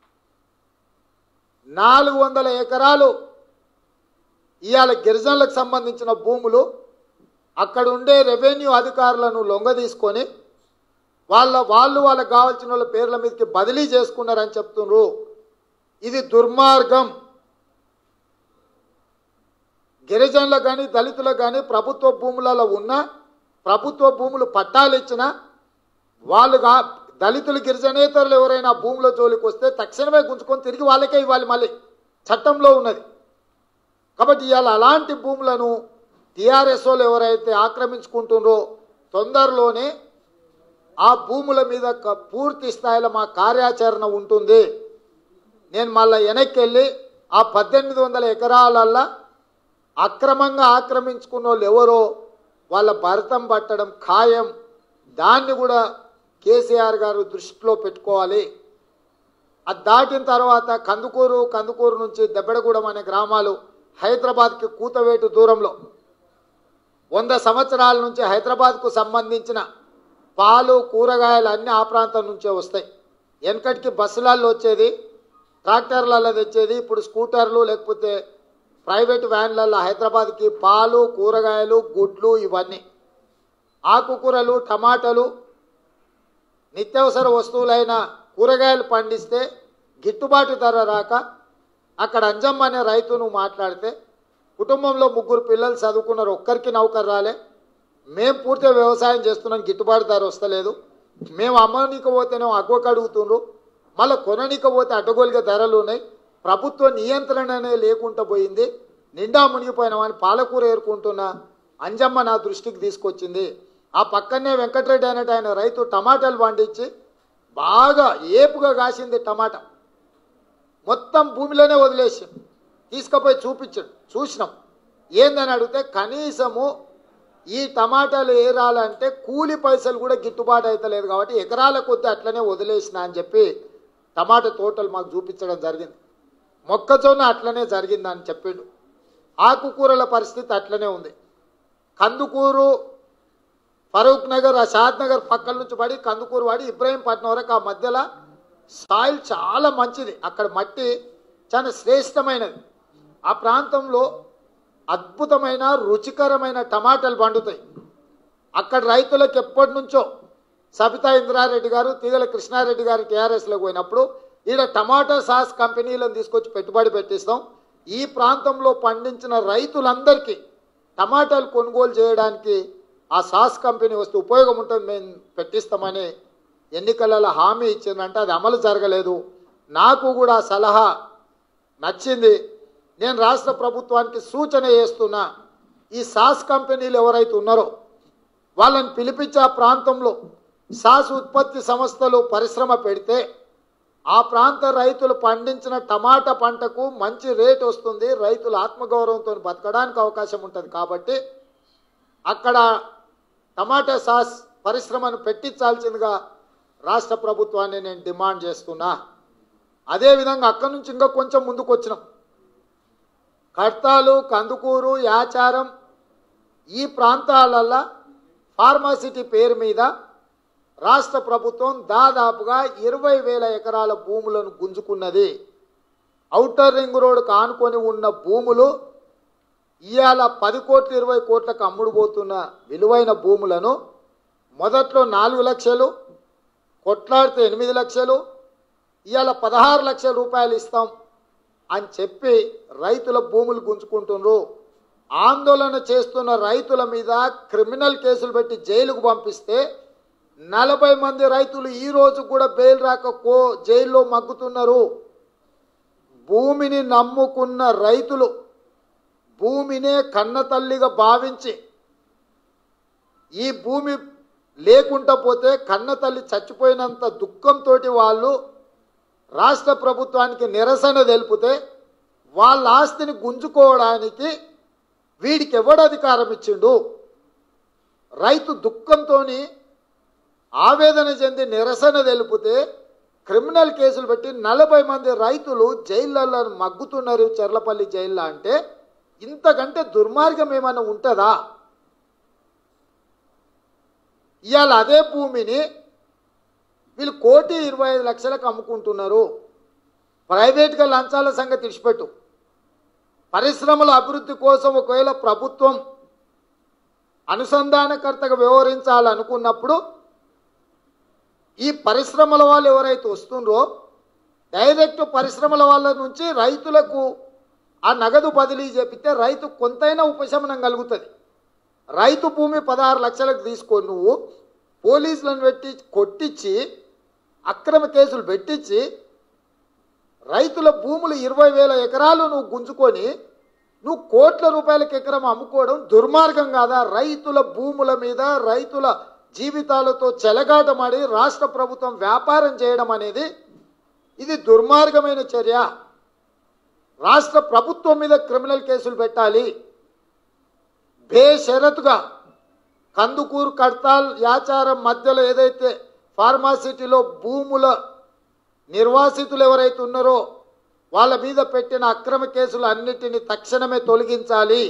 నాలుగు వందల ఎకరాలు ఇవాళ గిరిజనులకు సంబంధించిన భూములు అక్కడ ఉండే రెవెన్యూ అధికారులను లొంగ తీసుకొని వాళ్ళ వాళ్ళు వాళ్ళకి కావాల్సిన వాళ్ళ పేర్ల మీదకి బదిలీ చేసుకున్నారని చెప్తున్నారు ఇది దుర్మార్గం గిరిజనులకు కానీ దళితులకు కానీ ప్రభుత్వ భూములలో ఉన్న ప్రభుత్వ భూములు పట్టాలు ఇచ్చిన వాళ్ళుగా దళితులు గిరిజనేతరులు ఎవరైనా భూముల జోలికి వస్తే తక్షణమే గుంజుకొని తిరిగి వాళ్ళకే ఇవ్వాలి మళ్ళీ చట్టంలో ఉన్నది కాబట్టి ఇవాళ అలాంటి భూములను టీఆర్ఎస్ వాళ్ళు ఎవరైతే ఆక్రమించుకుంటున్నారో తొందరలోనే ఆ భూముల మీద క- పూర్తి స్థాయిలో మా కార్యాచరణ ఉంటుంది నేను మళ్ళీ వెనక్కి వెళ్ళి ఆ పద్దెనిమిది వందల ఎకరాలల్లో అక్రమంగా ఆక్రమించుకున్న వాళ్ళు ఎవరో వాళ్ళ భరతం పట్టడం ఖాయం దాన్ని కూడా కేసీఆర్ గారు దృష్టిలో పెట్టుకోవాలి అది దాటిన తర్వాత కందుకూరు కందుకూరు నుంచి దెబ్బడగూడెం అనే గ్రామాలు హైదరాబాద్కి కూతవేటు దూరంలో వంద సంవత్సరాల నుంచి హైదరాబాద్కు సంబంధించిన పాలు కూరగాయలు అన్నీ ఆ ప్రాంతం నుంచే వస్తాయి వెనకటికి బస్సులలో వచ్చేది ట్రాక్టర్లలో తెచ్చేది ఇప్పుడు స్కూటర్లు లేకపోతే ప్రైవేట్ వ్యాన్లలో హైదరాబాద్కి పాలు కూరగాయలు గుడ్లు ఇవన్నీ ఆకుకూరలు టమాటాలు నిత్యావసర వస్తువులైన కూరగాయలు పండిస్తే గిట్టుబాటు ధర రాక అక్కడ అంజమ్మ అనే రైతు నువ్వు మాట్లాడితే కుటుంబంలో ముగ్గురు పిల్లలు చదువుకున్నారు ఒక్కరికి నౌకరు రాలే మేము పూర్తిగా వ్యవసాయం చేస్తున్నాం గిట్టుబాటు ధర వస్తలేదు మేము అమ్మనీకి పోతేనేమో అగ్గొక అడుగుతుండ్రు మళ్ళీ కొననీకి పోతే అడ్డగోలుగా ధరలు ఉన్నాయి ప్రభుత్వ నియంత్రణనే లేకుండా పోయింది నిండా మునిగిపోయినామని పాలకూర ఏరుకుంటున్న అంజమ్మ నా దృష్టికి తీసుకొచ్చింది ఆ పక్కనే వెంకటరెడ్డి అనేట ఆయన రైతు టమాటాలు పండించి బాగా ఏపుగా కాసింది టమాటా మొత్తం భూమిలోనే వదిలేసి తీసుకుపోయి చూపించాడు చూసినాం ఏందని అడిగితే కనీసము ఈ టమాటాలు ఏరాలంటే కూలి పైసలు కూడా గిట్టుబాటు అవుతలేదు కాబట్టి ఎకరాల కొద్ది అట్లనే వదిలేసిన అని చెప్పి టమాటా తోటలు మాకు చూపించడం జరిగింది మొక్కజొన్న అట్లనే జరిగిందని చెప్పిండు ఆకుకూరల పరిస్థితి అట్లనే ఉంది కందుకూరు ఫరూక్ నగర్ ఆ షాద్ నగర్ పక్కల నుంచి పడి కందుకూరు పడి ఇబ్రాహీంపట్నం వరకు ఆ మధ్యలో సాయిల్ చాలా మంచిది అక్కడ మట్టి చాలా శ్రేష్టమైనది ఆ ప్రాంతంలో అద్భుతమైన రుచికరమైన టమాటాలు పండుతాయి అక్కడ రైతులకు ఎప్పటి నుంచో సబితా ఇంద్రారెడ్డి గారు తీగల కృష్ణారెడ్డి గారు టీఆర్ఎస్లోకి పోయినప్పుడు ఈడ టమాటా సాస్ కంపెనీలను తీసుకొచ్చి పెట్టుబడి పెట్టిస్తాం ఈ ప్రాంతంలో పండించిన రైతులందరికీ టమాటాలు కొనుగోలు చేయడానికి ఆ సాస్ కంపెనీ వస్తే ఉపయోగం ఉంటుంది మేము పెట్టిస్తామని ఎన్నికలలో హామీ ఇచ్చిందంటే అది అమలు జరగలేదు నాకు కూడా ఆ సలహా నచ్చింది నేను రాష్ట్ర ప్రభుత్వానికి సూచన చేస్తున్నా ఈ సాస్ కంపెనీలు ఎవరైతే ఉన్నారో వాళ్ళని పిలిపించి ఆ ప్రాంతంలో సాస్ ఉత్పత్తి సంస్థలు పరిశ్రమ పెడితే ఆ ప్రాంత రైతులు పండించిన టమాటా పంటకు మంచి రేట్ వస్తుంది రైతులు ఆత్మగౌరవంతో బతకడానికి అవకాశం ఉంటుంది కాబట్టి అక్కడ టమాటా సాస్ పరిశ్రమను పెట్టించాల్సిందిగా రాష్ట్ర ప్రభుత్వాన్ని నేను డిమాండ్ చేస్తున్నా అదేవిధంగా అక్కడి నుంచి ఇంకా కొంచెం ముందుకు వచ్చినాం కడతాలు కందుకూరు యాచారం ఈ ప్రాంతాలల్లో ఫార్మాసిటీ పేరు మీద రాష్ట్ర ప్రభుత్వం దాదాపుగా ఇరవై వేల ఎకరాల భూములను గుంజుకున్నది ఔటర్ రింగ్ రోడ్డుకు ఆనుకొని ఉన్న భూములు ఇవాళ పది కోట్లు ఇరవై కోట్లకు అమ్ముడుపోతున్న విలువైన భూములను మొదట్లో నాలుగు లక్షలు కొట్లాడితే ఎనిమిది లక్షలు ఇవాళ పదహారు లక్షల రూపాయలు ఇస్తాం అని చెప్పి రైతుల భూములు గుంజుకుంటున్నారు ఆందోళన చేస్తున్న రైతుల మీద క్రిమినల్ కేసులు పెట్టి జైలుకు పంపిస్తే నలభై మంది రైతులు ఈ రోజు కూడా బెయిల్ రాక కో జైల్లో మగ్గుతున్నారు భూమిని నమ్ముకున్న రైతులు భూమినే కన్న తల్లిగా భావించి ఈ భూమి లేకుండా పోతే కన్న తల్లి చచ్చిపోయినంత దుఃఖంతో వాళ్ళు రాష్ట్ర ప్రభుత్వానికి నిరసన తెలిపితే వాళ్ళ ఆస్తిని గుంజుకోవడానికి వీడికి ఎవడు అధికారం ఇచ్చిండు రైతు దుఃఖంతోని ఆవేదన చెంది నిరసన తెలిపితే క్రిమినల్ కేసులు పెట్టి నలభై మంది రైతులు జైళ్ళల్లో మగ్గుతున్నారు చెర్లపల్లి జైల్లో అంటే ఇంతకంటే దుర్మార్గం ఏమైనా ఉంటుందా ఇవాళ అదే భూమిని వీళ్ళు కోటి ఇరవై ఐదు లక్షలకు అమ్ముకుంటున్నారు ప్రైవేట్గా లంచాల సంగతి ఇడిచిపెట్టు పరిశ్రమల అభివృద్ధి కోసం ఒకవేళ ప్రభుత్వం అనుసంధానకర్తగా వ్యవహరించాలనుకున్నప్పుడు ఈ పరిశ్రమల వాళ్ళు ఎవరైతే వస్తుండ్రో డైరెక్ట్ పరిశ్రమల వాళ్ళ నుంచి రైతులకు ఆ నగదు బదిలీ చేపితే రైతు కొంతైనా ఉపశమనం కలుగుతుంది రైతు భూమి పదహారు లక్షలకు తీసుకొని నువ్వు పోలీసులను పెట్టి కొట్టించి అక్రమ కేసులు పెట్టించి రైతుల భూములు ఇరవై వేల ఎకరాలు నువ్వు గుంజుకొని నువ్వు కోట్ల రూపాయలకు ఎకరం అమ్ముకోవడం దుర్మార్గం కాదా రైతుల భూముల మీద రైతుల జీవితాలతో చెలగాటమాడి రాష్ట్ర ప్రభుత్వం వ్యాపారం చేయడం అనేది ఇది దుర్మార్గమైన చర్య రాష్ట్ర ప్రభుత్వం మీద క్రిమినల్ కేసులు పెట్టాలి బేషరతుగా కందుకూరు కడతాల్ యాచారం మధ్యలో ఏదైతే ఫార్మాసిటీలో భూముల నిర్వాసితులు ఎవరైతే ఉన్నారో వాళ్ళ మీద పెట్టిన అక్రమ కేసులు అన్నిటిని తక్షణమే తొలగించాలి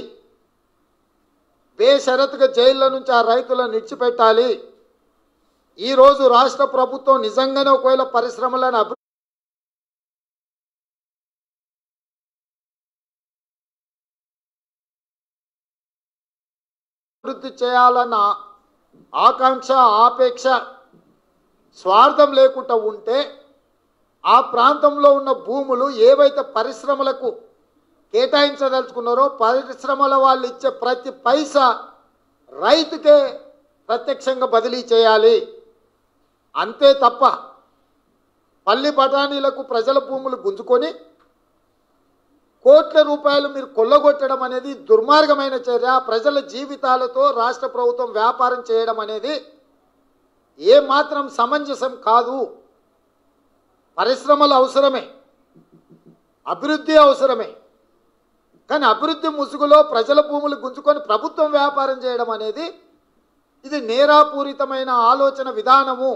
బేషరతుగా జైళ్ళ నుంచి ఆ రైతులను నిడిచిపెట్టాలి ఈరోజు రాష్ట్ర ప్రభుత్వం నిజంగానే ఒకవేళ పరిశ్రమలను అభివృద్ధి అభివృద్ధి చేయాలన్న ఆకాంక్ష ఆపేక్ష స్వార్థం లేకుండా ఉంటే ఆ ప్రాంతంలో ఉన్న భూములు ఏవైతే పరిశ్రమలకు కేటాయించదలుచుకున్నారో పరిశ్రమల వాళ్ళు ఇచ్చే ప్రతి పైసా రైతుకే ప్రత్యక్షంగా బదిలీ చేయాలి అంతే తప్ప పల్లి బఠానీలకు ప్రజల భూములు గుంజుకొని కోట్ల రూపాయలు మీరు కొల్లగొట్టడం అనేది దుర్మార్గమైన చర్య ప్రజల జీవితాలతో రాష్ట్ర ప్రభుత్వం వ్యాపారం చేయడం అనేది ఏ మాత్రం సమంజసం కాదు పరిశ్రమలు అవసరమే అభివృద్ధి అవసరమే కానీ అభివృద్ధి ముసుగులో ప్రజల భూములు గుంజుకొని ప్రభుత్వం వ్యాపారం చేయడం అనేది ఇది నేరాపూరితమైన ఆలోచన విధానము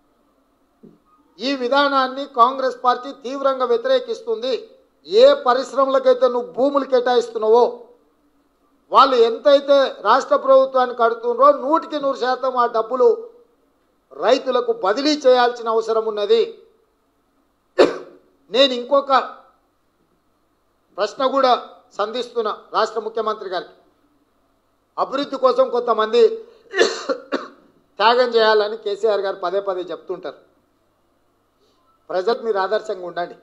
ఈ విధానాన్ని కాంగ్రెస్ పార్టీ తీవ్రంగా వ్యతిరేకిస్తుంది ఏ పరిశ్రమలకైతే నువ్వు భూములు కేటాయిస్తున్నావో వాళ్ళు ఎంతైతే రాష్ట్ర ప్రభుత్వానికి కడుతున్నారో నూటికి నూరు శాతం ఆ డబ్బులు రైతులకు బదిలీ చేయాల్సిన అవసరం ఉన్నది నేను ఇంకొక ప్రశ్న కూడా సంధిస్తున్నా రాష్ట్ర ముఖ్యమంత్రి గారికి అభివృద్ధి కోసం కొంతమంది త్యాగం చేయాలని కేసీఆర్ గారు పదే పదే చెప్తుంటారు ప్రజలకు మీరు ఆదర్శంగా ఉండండి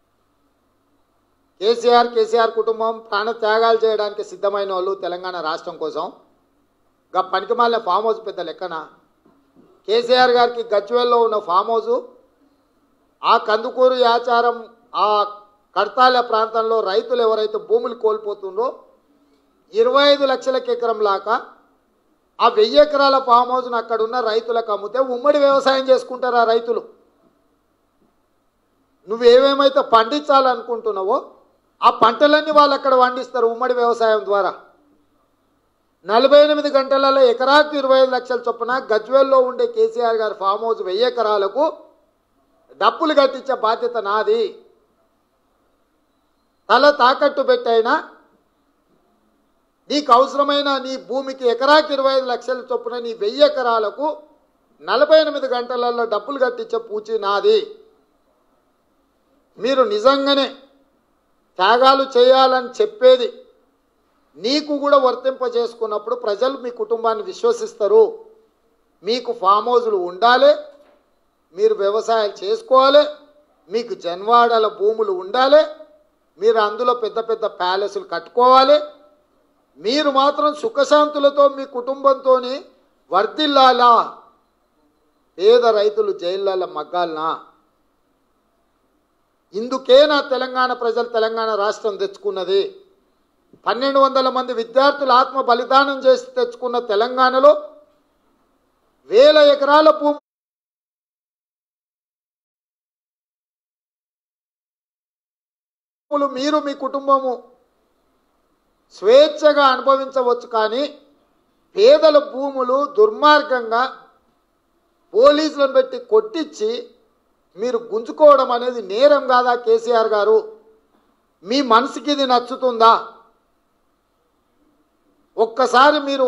కేసీఆర్ కేసీఆర్ కుటుంబం ప్రాణ త్యాగాలు చేయడానికి సిద్ధమైన వాళ్ళు తెలంగాణ రాష్ట్రం కోసం గా పనికిమాలిన ఫామ్ హౌస్ పెద్ద లెక్కన కేసీఆర్ గారికి గజ్వేల్లో ఉన్న ఫామ్ హౌస్ ఆ కందుకూరు యాచారం ఆ కడతాల ప్రాంతంలో రైతులు ఎవరైతే భూములు కోల్పోతుందో ఇరవై ఐదు లక్షలకి ఎకరం లాగా ఆ వెయ్యి ఎకరాల ఫామ్ హౌస్ను అక్కడ ఉన్న రైతులకు అమ్మితే ఉమ్మడి వ్యవసాయం చేసుకుంటారు ఆ రైతులు నువ్వేమేమైతే పండించాలనుకుంటున్నావో ఆ పంటలన్నీ వాళ్ళు అక్కడ పండిస్తారు ఉమ్మడి వ్యవసాయం ద్వారా నలభై ఎనిమిది గంటలలో ఎకరాకు ఇరవై ఐదు లక్షల చొప్పున గజ్వేల్లో ఉండే కేసీఆర్ గారి ఫామ్ హౌస్ వెయ్యి ఎకరాలకు డబ్బులు కట్టించే బాధ్యత నాది తల తాకట్టు పెట్టైనా నీకు అవసరమైన నీ భూమికి ఎకరాకి ఇరవై ఐదు లక్షల చొప్పున నీ వెయ్యి ఎకరాలకు నలభై ఎనిమిది గంటలలో డబ్బులు కట్టించే పూచి నాది మీరు నిజంగానే త్యాగాలు చేయాలని చెప్పేది నీకు కూడా వర్తింప చేసుకున్నప్పుడు ప్రజలు మీ కుటుంబాన్ని విశ్వసిస్తారు మీకు ఫామ్ హౌజులు ఉండాలి మీరు వ్యవసాయాలు చేసుకోవాలి మీకు జన్వాడల భూములు ఉండాలి మీరు అందులో పెద్ద పెద్ద ప్యాలెస్లు కట్టుకోవాలి మీరు మాత్రం సుఖశాంతులతో మీ కుటుంబంతో వర్ధిల్లాలా పేద రైతులు జైళ్ళ మగ్గాలనా ఇందుకే నా తెలంగాణ ప్రజలు తెలంగాణ రాష్ట్రం తెచ్చుకున్నది పన్నెండు వందల మంది విద్యార్థులు ఆత్మ బలిదానం చేసి తెచ్చుకున్న తెలంగాణలో వేల ఎకరాల భూమి భూములు మీరు మీ కుటుంబము స్వేచ్ఛగా అనుభవించవచ్చు కానీ పేదల భూములు దుర్మార్గంగా పోలీసులను పెట్టి కొట్టించి మీరు గుంజుకోవడం అనేది నేరం కాదా కేసీఆర్ గారు మీ మనసుకి ఇది నచ్చుతుందా ఒక్కసారి మీరు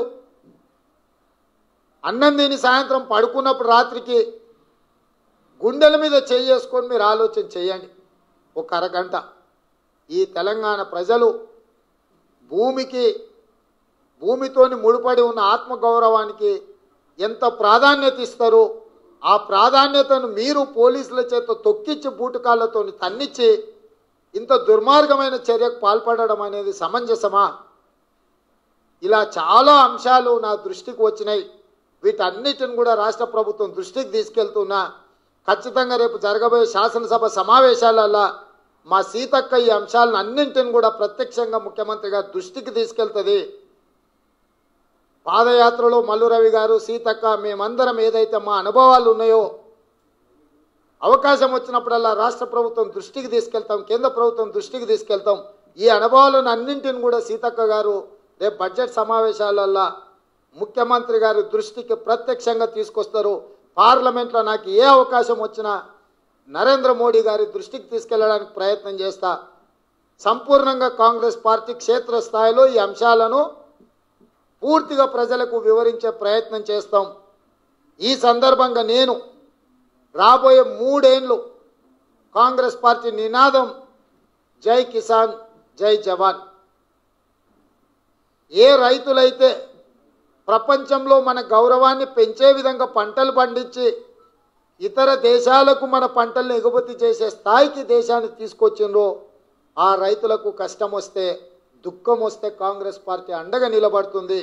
అన్నం తిని సాయంత్రం పడుకున్నప్పుడు రాత్రికి గుండెల మీద చేసుకొని మీరు ఆలోచన చేయండి ఒక అరగంట ఈ తెలంగాణ ప్రజలు భూమికి భూమితోని ముడిపడి ఉన్న ఆత్మగౌరవానికి ఎంత ప్రాధాన్యత ఇస్తారో ఆ ప్రాధాన్యతను మీరు పోలీసుల చేత తొక్కిచ్చి బూటకాలతో తన్నిచ్చి ఇంత దుర్మార్గమైన చర్యకు పాల్పడడం అనేది సమంజసమా ఇలా చాలా అంశాలు నా దృష్టికి వచ్చినాయి వీటన్నిటిని కూడా రాష్ట్ర ప్రభుత్వం దృష్టికి తీసుకెళ్తున్నా ఖచ్చితంగా రేపు జరగబోయే శాసనసభ సమావేశాలలో మా సీతక్క ఈ అంశాలను అన్నింటిని కూడా ప్రత్యక్షంగా ముఖ్యమంత్రి గారి దృష్టికి తీసుకెళ్తుంది పాదయాత్రలో మల్లు రవి గారు సీతక్క మేమందరం ఏదైతే మా అనుభవాలు ఉన్నాయో అవకాశం వచ్చినప్పుడల్లా రాష్ట్ర ప్రభుత్వం దృష్టికి తీసుకెళ్తాం కేంద్ర ప్రభుత్వం దృష్టికి తీసుకెళ్తాం ఈ అనుభవాలను అన్నింటిని కూడా సీతక్క గారు రేపు బడ్జెట్ సమావేశాలల్లో ముఖ్యమంత్రి గారి దృష్టికి ప్రత్యక్షంగా తీసుకొస్తారు పార్లమెంట్లో నాకు ఏ అవకాశం వచ్చినా నరేంద్ర మోడీ గారి దృష్టికి తీసుకెళ్ళడానికి ప్రయత్నం చేస్తా సంపూర్ణంగా కాంగ్రెస్ పార్టీ క్షేత్రస్థాయిలో ఈ అంశాలను పూర్తిగా ప్రజలకు వివరించే ప్రయత్నం చేస్తాం ఈ సందర్భంగా నేను రాబోయే మూడేండ్లు కాంగ్రెస్ పార్టీ నినాదం జై కిసాన్ జై జవాన్ ఏ రైతులైతే ప్రపంచంలో మన గౌరవాన్ని పెంచే విధంగా పంటలు పండించి ఇతర దేశాలకు మన పంటలను ఎగుమతి చేసే స్థాయికి దేశాన్ని తీసుకొచ్చిండ్రో ఆ రైతులకు కష్టం వస్తే దుఃఖం వస్తే కాంగ్రెస్ పార్టీ అండగా నిలబడుతుంది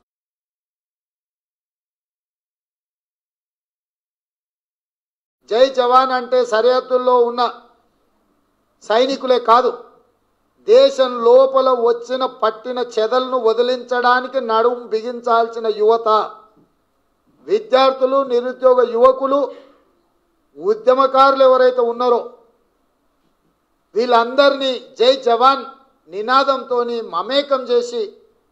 జై జవాన్ అంటే సరిహద్దుల్లో ఉన్న సైనికులే కాదు దేశం లోపల వచ్చిన పట్టిన చెదలను వదిలించడానికి నడుము బిగించాల్సిన యువత విద్యార్థులు నిరుద్యోగ యువకులు ఉద్యమకారులు ఎవరైతే ఉన్నారో వీళ్ళందరినీ జై జవాన్ నినాదంతో మమేకం చేసి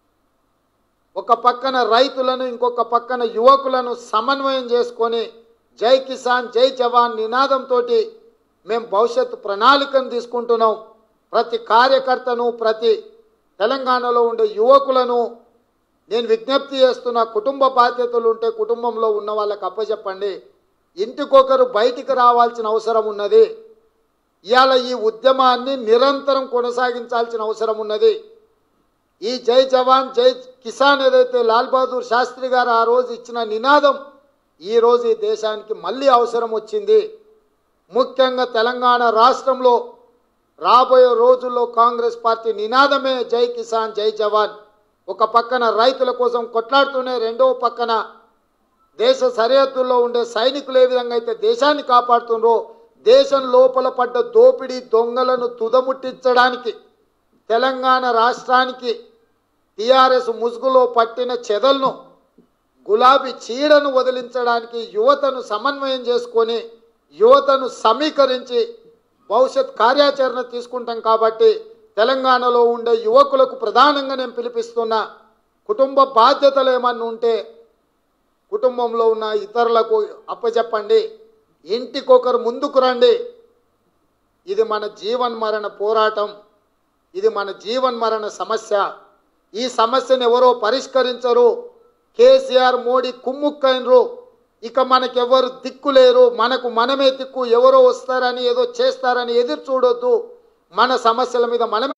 ఒక పక్కన రైతులను ఇంకొక పక్కన యువకులను సమన్వయం చేసుకొని జై కిసాన్ జై జవాన్ నినాదంతో మేము భవిష్యత్తు ప్రణాళికను తీసుకుంటున్నాం ప్రతి కార్యకర్తను ప్రతి తెలంగాణలో ఉండే యువకులను నేను విజ్ఞప్తి చేస్తున్న కుటుంబ బాధ్యతలు ఉంటే కుటుంబంలో ఉన్న వాళ్ళకి అప్పచెప్పండి ఇంటికొకరు బయటికి రావాల్సిన అవసరం ఉన్నది ఇవాళ ఈ ఉద్యమాన్ని నిరంతరం కొనసాగించాల్సిన అవసరం ఉన్నది ఈ జై జవాన్ జై కిసాన్ ఏదైతే లాల్ బహదూర్ శాస్త్రి గారు ఆ రోజు ఇచ్చిన నినాదం ఈ రోజు ఈ దేశానికి మళ్ళీ అవసరం వచ్చింది ముఖ్యంగా తెలంగాణ రాష్ట్రంలో రాబోయే రోజుల్లో కాంగ్రెస్ పార్టీ నినాదమే జై కిసాన్ జై జవాన్ ఒక పక్కన రైతుల కోసం కొట్లాడుతూనే రెండో పక్కన దేశ సరిహద్దుల్లో ఉండే సైనికులు ఏ విధంగా అయితే దేశాన్ని కాపాడుతుండ్రో దేశం లోపల పడ్డ దోపిడీ దొంగలను తుదముట్టించడానికి తెలంగాణ రాష్ట్రానికి టీఆర్ఎస్ ముసుగులో పట్టిన చెదలను గులాబీ చీడను వదిలించడానికి యువతను సమన్వయం చేసుకొని యువతను సమీకరించి భవిష్యత్ కార్యాచరణ తీసుకుంటాం కాబట్టి తెలంగాణలో ఉండే యువకులకు ప్రధానంగా నేను పిలిపిస్తున్నా కుటుంబ బాధ్యతలు ఏమన్నా ఉంటే కుటుంబంలో ఉన్న ఇతరులకు అప్పచెప్పండి ఇంటికొకరు ముందుకు రండి ఇది మన జీవన్ మరణ పోరాటం ఇది మన జీవన్ మరణ సమస్య ఈ సమస్యను ఎవరో పరిష్కరించరు కేసీఆర్ మోడీ కుమ్ముక్కైనరు ఇక మనకెవరు దిక్కు లేరు మనకు మనమే దిక్కు ఎవరో వస్తారని ఏదో చేస్తారని ఎదురు చూడొద్దు మన సమస్యల మీద మనమే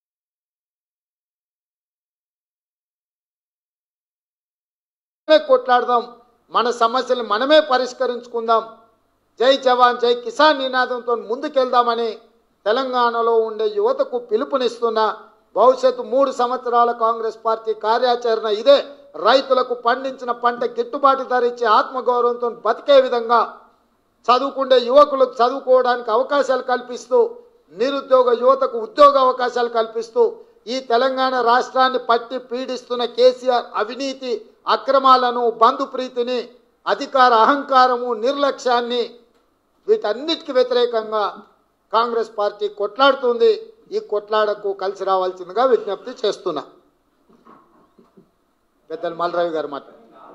మనమే కొట్లాడదాం మన సమస్యలు మనమే పరిష్కరించుకుందాం జై జవాన్ జై కిసాన్ నినాదంతో ముందుకెళ్దామని తెలంగాణలో ఉండే యువతకు పిలుపునిస్తున్న భవిష్యత్తు మూడు సంవత్సరాల కాంగ్రెస్ పార్టీ కార్యాచరణ ఇదే రైతులకు పండించిన పంట గిట్టుబాటు ధర ఇచ్చి ఆత్మగౌరవంతో బతికే విధంగా చదువుకుండే యువకులకు చదువుకోవడానికి అవకాశాలు కల్పిస్తూ నిరుద్యోగ యువతకు ఉద్యోగ అవకాశాలు కల్పిస్తూ ఈ తెలంగాణ రాష్ట్రాన్ని పట్టి పీడిస్తున్న కేసీఆర్ అవినీతి అక్రమాలను బంధు ప్రీతిని అధికార అహంకారము నిర్లక్ష్యాన్ని వీటన్నిటికి వ్యతిరేకంగా కాంగ్రెస్ పార్టీ కొట్లాడుతుంది ఈ కొట్లాడకు కలిసి రావాల్సిందిగా విజ్ఞప్తి చేస్తున్నా పెద్దలు మల్రావి గారు మాట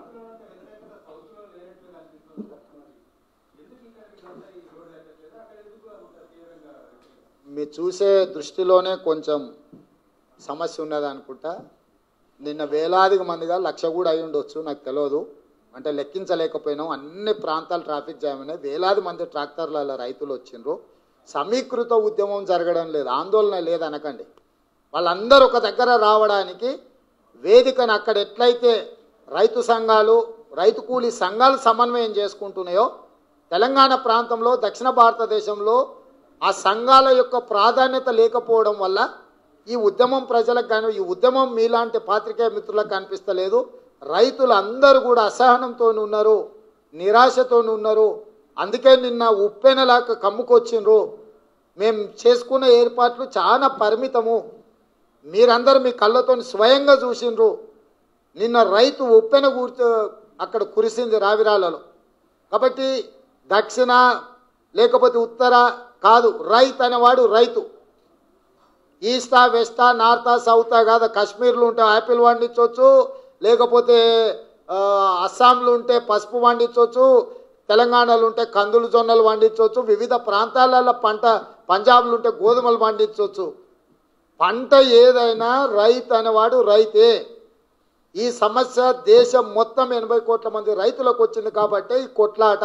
మీరు చూసే దృష్టిలోనే కొంచెం సమస్య ఉన్నది అనుకుంటా నిన్న వేలాదిగా మందిగా లక్ష కూడా అయి ఉండొచ్చు నాకు తెలియదు అంటే లెక్కించలేకపోయినాం అన్ని ప్రాంతాలు ట్రాఫిక్ జామ్ అయినాయి వేలాది మంది ట్రాక్టర్ల రైతులు వచ్చిండ్రు సమీకృత ఉద్యమం జరగడం లేదు ఆందోళన లేదు అనకండి వాళ్ళందరూ ఒక దగ్గర రావడానికి వేదికను అక్కడ ఎట్లయితే రైతు సంఘాలు రైతు కూలీ సంఘాలు సమన్వయం చేసుకుంటున్నాయో తెలంగాణ ప్రాంతంలో దక్షిణ భారతదేశంలో ఆ సంఘాల యొక్క ప్రాధాన్యత లేకపోవడం వల్ల ఈ ఉద్యమం ప్రజలకు కానీ ఈ ఉద్యమం మీలాంటి పాత్రికేయ మిత్రులకు కనిపిస్తలేదు రైతులు అందరూ కూడా అసహనంతో ఉన్నారు నిరాశతో ఉన్నారు అందుకే నిన్న ఉప్పెనలాక కమ్ముకొచ్చిండ్రు మేము చేసుకున్న ఏర్పాట్లు చాలా పరిమితము మీరందరూ మీ కళ్ళతో స్వయంగా చూసిండ్రు నిన్న రైతు ఉప్పెన కూర్చో అక్కడ కురిసింది రావిరాలలో కాబట్టి దక్షిణ లేకపోతే ఉత్తర కాదు రైతు అనేవాడు రైతు ఈస్టా వెస్టా నార్తా సౌతా కాదు కాశ్మీర్లో ఉంటే యాపిల్ పండించవచ్చు లేకపోతే ఆ, అస్సాంలో ఉంటే పసుపు పండించవచ్చు తెలంగాణలో ఉంటే కందులు జొన్నలు పండించవచ్చు వివిధ ప్రాంతాలలో పంట పంజాబ్లో ఉంటే గోధుమలు పండించవచ్చు పంట ఏదైనా రైతు అనేవాడు రైతే ఈ సమస్య దేశం మొత్తం ఎనభై కోట్ల మంది రైతులకు వచ్చింది కాబట్టి ఈ కొట్లాట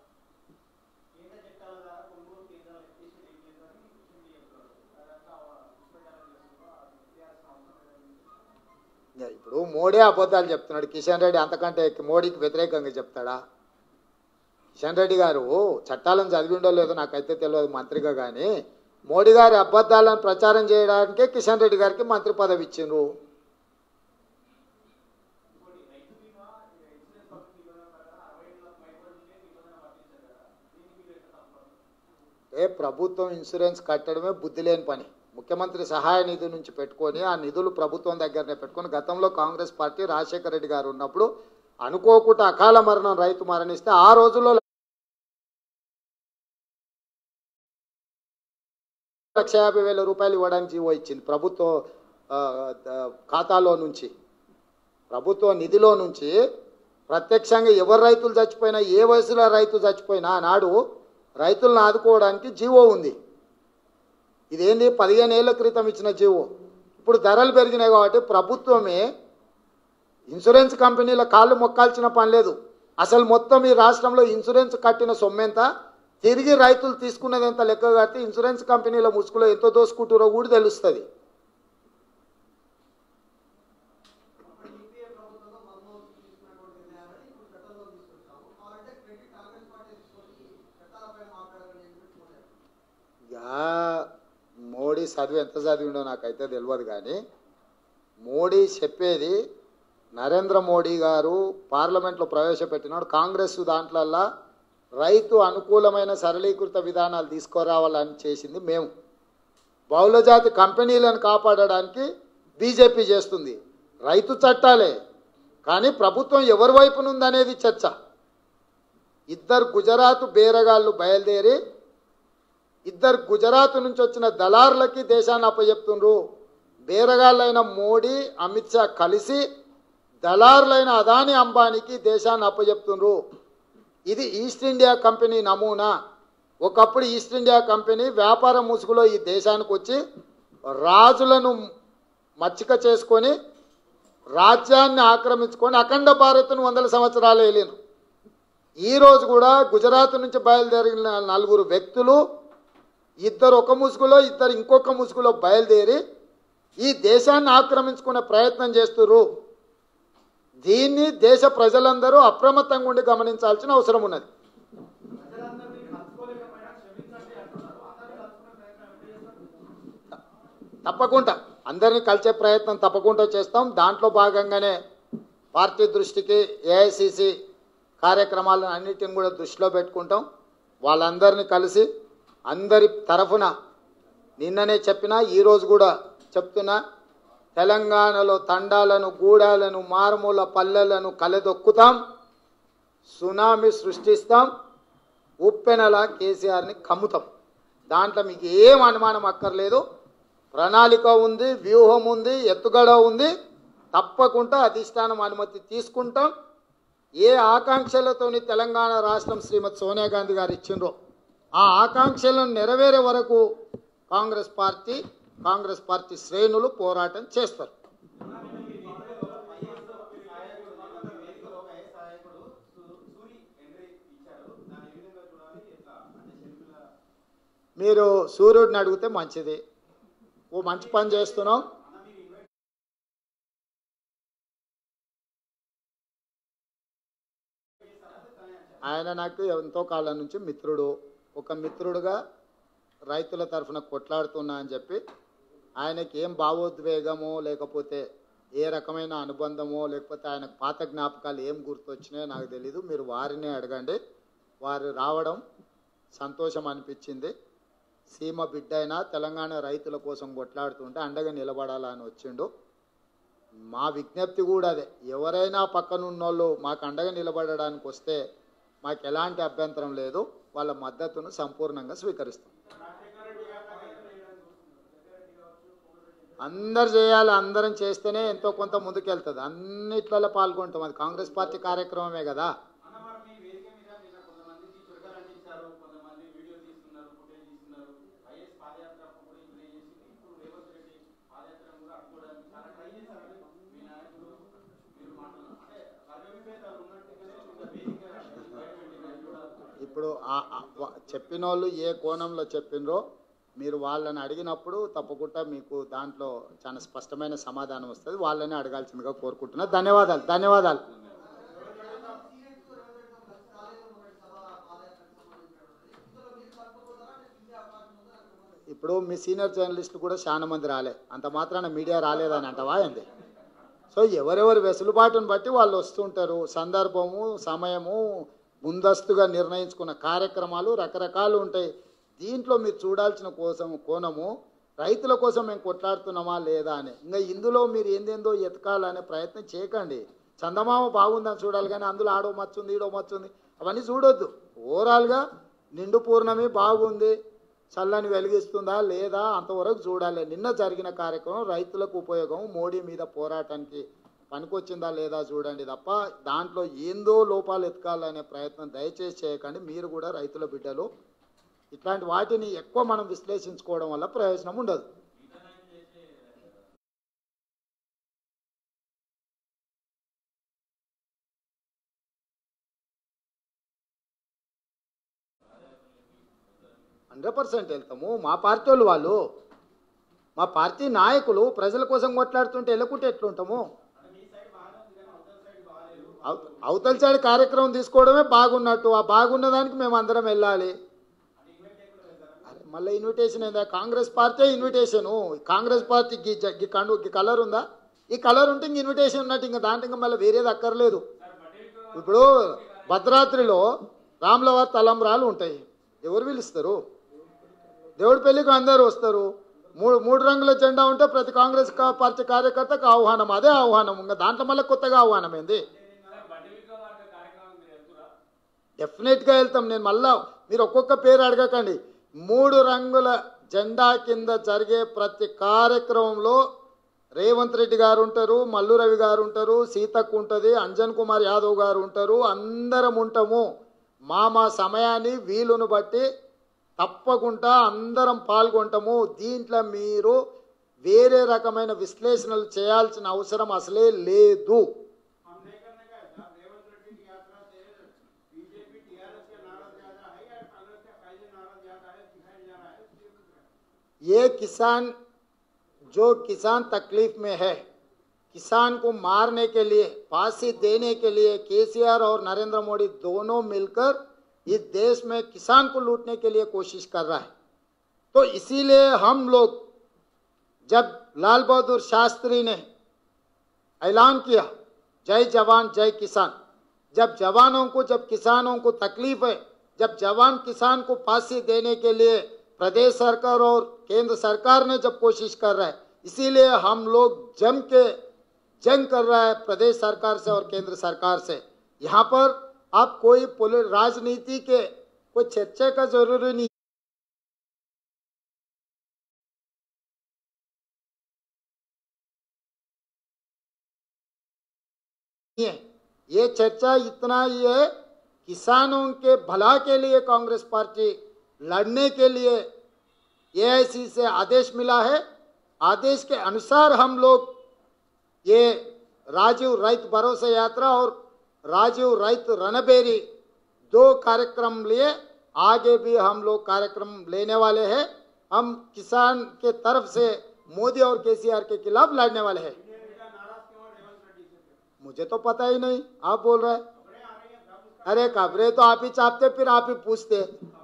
ఇంకా ఇప్పుడు మోడీ అబద్ధాలు చెప్తున్నాడు కిషన్ రెడ్డి అంతకంటే మోడీకి వ్యతిరేకంగా చెప్తాడా కిషన్ రెడ్డి గారు చట్టాలను చదివిండో లేదో నాకైతే తెలియదు మంత్రిగా కానీ మోడీ గారి అబద్ధాలను ప్రచారం చేయడానికే కిషన్ రెడ్డి గారికి మంత్రి పదవి ఇచ్చిండ్రు ఏ ప్రభుత్వం ఇన్సూరెన్స్ కట్టడమే బుద్ధి లేని పని ముఖ్యమంత్రి సహాయ నిధి నుంచి పెట్టుకొని ఆ నిధులు ప్రభుత్వం దగ్గరనే పెట్టుకొని గతంలో కాంగ్రెస్ పార్టీ రాజశేఖర రెడ్డి గారు ఉన్నప్పుడు అనుకోకుండా అకాల మరణం రైతు మరణిస్తే ఆ రోజుల్లో లక్ష యాభై వేల రూపాయలు ఇవ్వడానికి జీవో ఇచ్చింది ప్రభుత్వ ఆ, ఆ, ఖాతాలో నుంచి ప్రభుత్వ నిధిలో నుంచి ప్రత్యక్షంగా ఎవరు రైతులు చచ్చిపోయినా ఏ వయసులో రైతు చచ్చిపోయినా ఆనాడు రైతులను ఆదుకోవడానికి జీవో ఉంది ఇదేంది పదిహేను ఏళ్ల క్రితం ఇచ్చిన జీవో ఇప్పుడు ధరలు పెరిగినాయి కాబట్టి ప్రభుత్వమే ఇన్సూరెన్స్ కంపెనీల కాళ్ళు మొక్కాల్సిన పని లేదు అసలు మొత్తం ఈ రాష్ట్రంలో ఇన్సూరెన్స్ కట్టిన సొమ్మెంత తిరిగి రైతులు తీసుకున్నది ఎంత లెక్క కట్టి ఇన్సూరెన్స్ కంపెనీల ముసుగులో ఎంతో దోసుకుంటారో కూడా తెలుస్తుంది యూపీఏ ప్రభుత్వంలో మన్మోహన్ సింగ్ తీసుకున్నటువంటి నిర్ణయాలని ఇప్పుడు చట్టంలో తీసుకొచ్చాము కావాలంటే క్రెడిట్ కాంగ్రెస్ పార్టీ తీసుకొని చట్టాలపైన మాట్లాడాలని చెప్పి కోరారు ఇక మోడీ చదివి ఎంత చదివిండో నాకైతే తెలియదు కానీ మోడీ చెప్పేది నరేంద్ర మోడీ గారు పార్లమెంట్లో ప్రవేశపెట్టినాడు కాంగ్రెస్ దాంట్లల్లా రైతు అనుకూలమైన సరళీకృత విధానాలు తీసుకురావాలని చేసింది మేము బహుళజాతి కంపెనీలను కాపాడడానికి బీజేపీ చేస్తుంది రైతు చట్టాలే కానీ ప్రభుత్వం ఎవరి వైపునుందనేది చర్చ ఇద్దరు గుజరాత్ బేరగాళ్ళు బయలుదేరి ఇద్దరు గుజరాత్ నుంచి వచ్చిన దళారులకి దేశాన్ని అప్పచెప్తుండ్రు బేరగాళ్ళైన మోడీ అమిత్ షా కలిసి దళారులైన అదాని అంబానీకి దేశాన్ని అప్పచెప్తుండ్రు ఇది ఈస్ట్ ఇండియా కంపెనీ నమూనా ఒకప్పుడు ఈస్ట్ ఇండియా కంపెనీ వ్యాపార ముసుగులో ఈ దేశానికి వచ్చి రాజులను మచ్చిక చేసుకొని రాజ్యాన్ని ఆక్రమించుకొని అఖండ భారత్ను వందల సంవత్సరాలు వెళ్ళిన ఈరోజు కూడా గుజరాత్ నుంచి బయలుదేరిన నలుగురు వ్యక్తులు ఇద్దరు ఒక ముసుగులో ఇద్దరు ఇంకొక ముసుగులో బయలుదేరి ఈ దేశాన్ని ఆక్రమించుకునే ప్రయత్నం చేస్తుర్రు దీన్ని దేశ ప్రజలందరూ అప్రమత్తంగా ఉండి గమనించాల్సిన అవసరం ఉన్నది ప్రజలందరినీ కలుసుకోలేకపోయినా క్షమించండి అంటున్నారు అందరినీ కలుసుకునే ప్రయత్నం ఎప్పుడు చేస్తారు తప్పకుండా అందరినీ కలిసే ప్రయత్నం తప్పకుండా చేస్తాం దాంట్లో భాగంగానే పార్టీ దృష్టికి ఏఐసిసి కార్యక్రమాలను అన్నిటిని కూడా దృష్టిలో పెట్టుకుంటాం వాళ్ళందరినీ కలిసి అందరి తరఫున నిన్ననే చెప్పినా ఈరోజు కూడా చెప్తున్నా తెలంగాణలో తండాలను గూడాలను మారుమూల పల్లెలను కలదొక్కుతాం సునామీ సృష్టిస్తాం ఉప్పెనలా కేసీఆర్ని కమ్ముతాం దాంట్లో మీకు ఏం అనుమానం అక్కర్లేదు ప్రణాళిక ఉంది వ్యూహం ఉంది ఎత్తుగడ ఉంది తప్పకుండా అధిష్టానం అనుమతి తీసుకుంటాం ఏ ఆకాంక్షలతోని తెలంగాణ రాష్ట్రం శ్రీమతి సోనియా గాంధీ గారు ఇచ్చిండ్రో ఆ ఆకాంక్షలను నెరవేరే వరకు కాంగ్రెస్ పార్టీ కాంగ్రెస్ పార్టీ శ్రేణులు పోరాటం చేస్తారు మీరు సూర్యుడిని అడిగితే మంచిది ఓ మంచి పని చేస్తున్నాం ఆయన నాకు ఎంతో కాలం నుంచి మిత్రుడు ఒక మిత్రుడుగా రైతుల తరఫున కొట్లాడుతున్నా అని చెప్పి ఆయనకి ఏం భావోద్వేగమో లేకపోతే ఏ రకమైన అనుబంధమో లేకపోతే ఆయనకు పాత జ్ఞాపకాలు ఏం గుర్తొచ్చినాయో నాకు తెలీదు మీరు వారినే అడగండి వారు రావడం సంతోషం అనిపించింది సీమ బిడ్డ అయినా తెలంగాణ రైతుల కోసం కొట్లాడుతుంటే అండగా నిలబడాలని వచ్చిండు మా విజ్ఞప్తి కూడా అదే ఎవరైనా పక్కనున్నోళ్ళు మాకు అండగా నిలబడడానికి వస్తే మాకు ఎలాంటి అభ్యంతరం లేదు వాళ్ళ మద్దతును సంపూర్ణంగా స్వీకరిస్తాం అందరు చేయాలి అందరం చేస్తేనే ఎంతో కొంత ముందుకెళ్తుంది అన్నిట్లలో పాల్గొంటాం అది కాంగ్రెస్ పార్టీ కార్యక్రమమే కదా అన్న మరి మీ వేదిక మీద నిన్న కొంతమందికి చురకలు అంటించారు కొంతమంది వీడియో తీస్తున్నారు ఫుటేజ్ తీస్తున్నారు వైఎస్ పాదయాత్ర అప్పుడు కూడా ఇప్పుడే చేసింది ఇప్పుడు రేవంత్ రెడ్డి పాదయాత్ర కూడా అడ్డుకోవడానికి చాలా ట్రై చేశారు మీ నాయకులు మీరు మాట్లాడారు అంటే వర్గ విభేదాలు ఉన్నట్టుగానే ఒక వేదిక బయటపెట్టింది కూడా ఇప్పుడు ఆ- ఆ- వా- చెప్పిన వాళ్ళు ఏ కోణంలో చెప్పినరో మీరు వాళ్ళని అడిగినప్పుడు తప్పకుండా మీకు దాంట్లో చాలా స్పష్టమైన సమాధానం వస్తుంది వాళ్ళని అడగాల్సిందిగా కోరుకుంటున్నా ధన్యవాదాలు ధన్యవాదాలు సీరియస్ రేవంత్ రెడ్డితో కలిసి రాలేదు మొన్నటి సభ ఇప్పుడు మీ సీనియర్ జర్నలిస్టులు కూడా చాలా మంది రాలే అంత మాత్రాన మీడియా రాలేదని అంటవా ఏంది సో ఎవరెవరి వెసులుబాటును బట్టి వాళ్ళు వస్తుంటారు సందర్భము సమయము ముందస్తుగా నిర్ణయించుకున్న కార్యక్రమాలు రకరకాలు ఉంటాయి దీంట్లో మీరు చూడాల్సిన కోసం కోణము రైతుల కోసం మేము కొట్లాడుతున్నామా లేదా అని ఇంకా ఇందులో మీరు ఏందేందో ఎతకాలనే ప్రయత్నం చేయకండి చందమామ బాగుందని చూడాలి కానీ అందులో ఆడో మచ్చుంది ఈడో మచ్చుంది అవన్నీ చూడొద్దు ఓవరాల్గా నిండు పూర్ణమి బాగుంది చల్లని వెలిగిస్తుందా లేదా అంతవరకు చూడాలి నిన్న జరిగిన కార్యక్రమం రైతులకు ఉపయోగం మోడీ మీద పోరాటానికి పనికొచ్చిందా లేదా చూడండి తప్ప దాంట్లో ఏందో లోపాలు ఎతకాలనే ప్రయత్నం దయచేసి చేయకండి మీరు కూడా రైతుల బిడ్డలు ఇట్లాంటి వాటిని ఎక్కువ మనం విశ్లేషించుకోవడం వల్ల ప్రయోజనం ఉండదు హండ్రెడ్ పర్సెంట్ వెళ్తాము మా పార్టీ వాళ్ళు వాళ్ళు మా పార్టీ నాయకులు ప్రజల కోసం కొట్లాడుతుంటే వెళ్ళకుంటే ఎట్లుంటాము అవ- అవతల సైడ్ కార్యక్రమం తీసుకోవడమే బాగున్నట్టు ఆ బాగున్న దానికి మేము అందరం వెళ్ళాలి అరే మళ్ళీ ఇన్విటేషన్ ఏందా కాంగ్రెస్ పార్టీ ఇన్విటేషను కాంగ్రెస్ పార్టీకి ఈ కండు ఈ కలర్ ఉందా ఈ కలర్ ఉంటే ఇంక ఇన్విటేషన్ ఉన్నట్టు ఇంకా దాంట్లో ఇంకా మళ్ళీ వేరేది అక్కర్లేదు ఇప్పుడు భద్రాద్రిలో రాములవారి తలంబ్రాలు ఉంటాయి ఎవరు పిలుస్తారు దేవుడి పెళ్లికి అందరూ వస్తారు మూడు మూడు రంగుల జెండా ఉంటే ప్రతి కాంగ్రెస్ కా- పార్టీ కార్యకర్తకు ఆహ్వానం అదే ఆహ్వానం ఇంకా దాంట్లో మళ్ళీ కొత్తగా ఆహ్వానం ఏంది డెఫినెట్గా వెళ్తాం నేను మళ్ళా మీరు ఒక్కొక్క పేరు అడగకండి మూడు రంగుల జెండా కింద జరిగే ప్రతి కార్యక్రమంలో రేవంత్ రెడ్డి గారు ఉంటారు మల్లు రవి గారు ఉంటారు సీతకు ఉంటుంది అంజన్ కుమార్ యాదవ్ గారు ఉంటారు అందరం ఉంటాము మా మా సమయాన్ని వీలును బట్టి తప్పకుండా అందరం పాల్గొంటాము దీంట్లో మీరు వేరే రకమైన విశ్లేషణలు చేయాల్సిన అవసరం అసలే లేదు हम नहीं करने का है साहब रेवंत रेड्डी की यात्रा से बीजेपी टीआरएस के नारा ज्यादा है या कांग्रेस का पहले नारा ज्यादा है दिखाया जा रहा है इसलिए पूछ रहे हैं। ये किसान जो किसान तकलीफ में है किसान को मारने के लिए फांसी देने के लिए केसीआर और नरेंद्र मोदी दोनों मिलकर इस देश में किसान को लूटने के लिए कोशिश कर रहा है तो इसीलिए हम लोग जब लाल बहादुर शास्त्री ने ऐलान किया जय जवान जय किसान जब जवानों को जब किसानों को तकलीफ है जब जवान किसान को फांसी देने के लिए प्रदेश सरकार और केंद्र सरकार ने जब कोशिश कर रहा है इसीलिए हम लोग जम के जंग कर रहा है प्रदेश सरकार से और केंद्र सरकार से यहाँ पर आप कोई पोलि- राजनीति के कोई चर्चा का जरूरी नहीं है ये चर्चा इतना ही है किसानों के भला के लिए कांग्रेस पार्टी लड़ने के लिए एआईसी से आदेश मिला है आदेश के अनुसार हम लोग ये राजीव रैत भरोसा यात्रा और राजीव रैत रणबेरी दो कार्यक्रम लिए आगे भी हम लोग कार्यक्रम लेने वाले हैं हम किसान के तरफ से मोदी और केसीआर के खिलाफ लड़ने वाले हैं मुझे तो पता ही नहीं आप बोल रहे हैं अरे खबरें तो आप ही चाहते फिर आप ही पूछते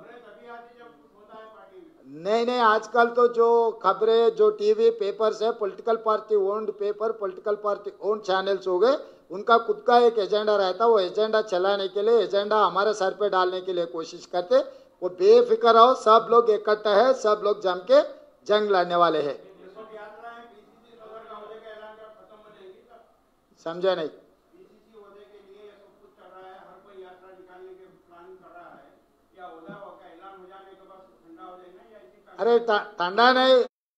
नहीं नहीं आजकल तो जो खबरें जो टीवी पेपर्स है political party owned paper political party owned channels हो गए उनका खुद का एक एजेंडा रहता है वो एजेंडा चलाने के लिए एजेंडा हमारे सर पे डालने के लिए कोशिश करते वो बेफिक्र रहो सब लोग इकट्ठा है सब लोग जम के जंग लड़ने वाले हैं समझे नहीं बीसीसी होने के लिए ये सब कुछ कर रहा है हर कोई यात्रा निकालने के प्लानिंग कर रहा है क्या ओला का ऐलान हो जाने के बाद ठंडा हो जाएगा या इसी का अरे ठ- ठंडा नहीं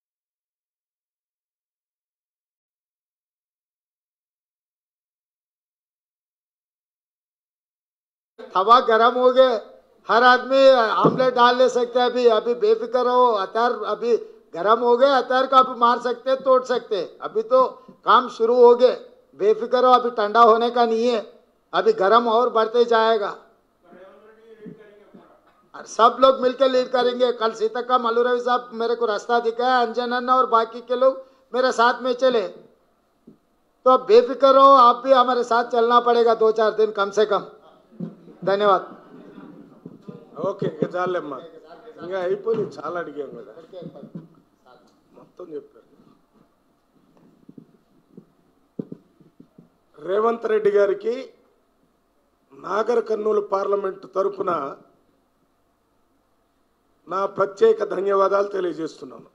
हवा गर्म हो गए हर आदमी आमलेट डाल ले सकते हैं अभी अभी बेफिक्र रहो हथियार अभी गर्म हो गए हथियार का अभी मार सकते हैं, तोड़ सकते हैं। अभी तो काम शुरू हो गए बेफिक्र रहो अभी ठंडा होने का नहीं है अभी गर्म और बढ़ते जाएगा और सब लोग मिलकर लीड करेंगे कल सीतक्का मल्लू रवि साहब मेरे को रास्ता दिखाया अंजन अन्ना और बाकी के लोग मेरे साथ में चले तो अब बेफिक्र रहो आप भी हमारे साथ चलना पड़ेगा दो चार दिन कम से कम धन्यवाद ఓకే ఇక చాలేమ్మా ఇంకా అయిపోయింది చాలా అడిగాం కదా ఇప్పటికే పది. సార్. మొత్తం చెప్పారు రేవంత్ రెడ్డి గారికి నాగర్ కర్నూలు పార్లమెంటు తరపున నా ప్రత్యేక ధన్యవాదాలు తెలియజేస్తున్నాను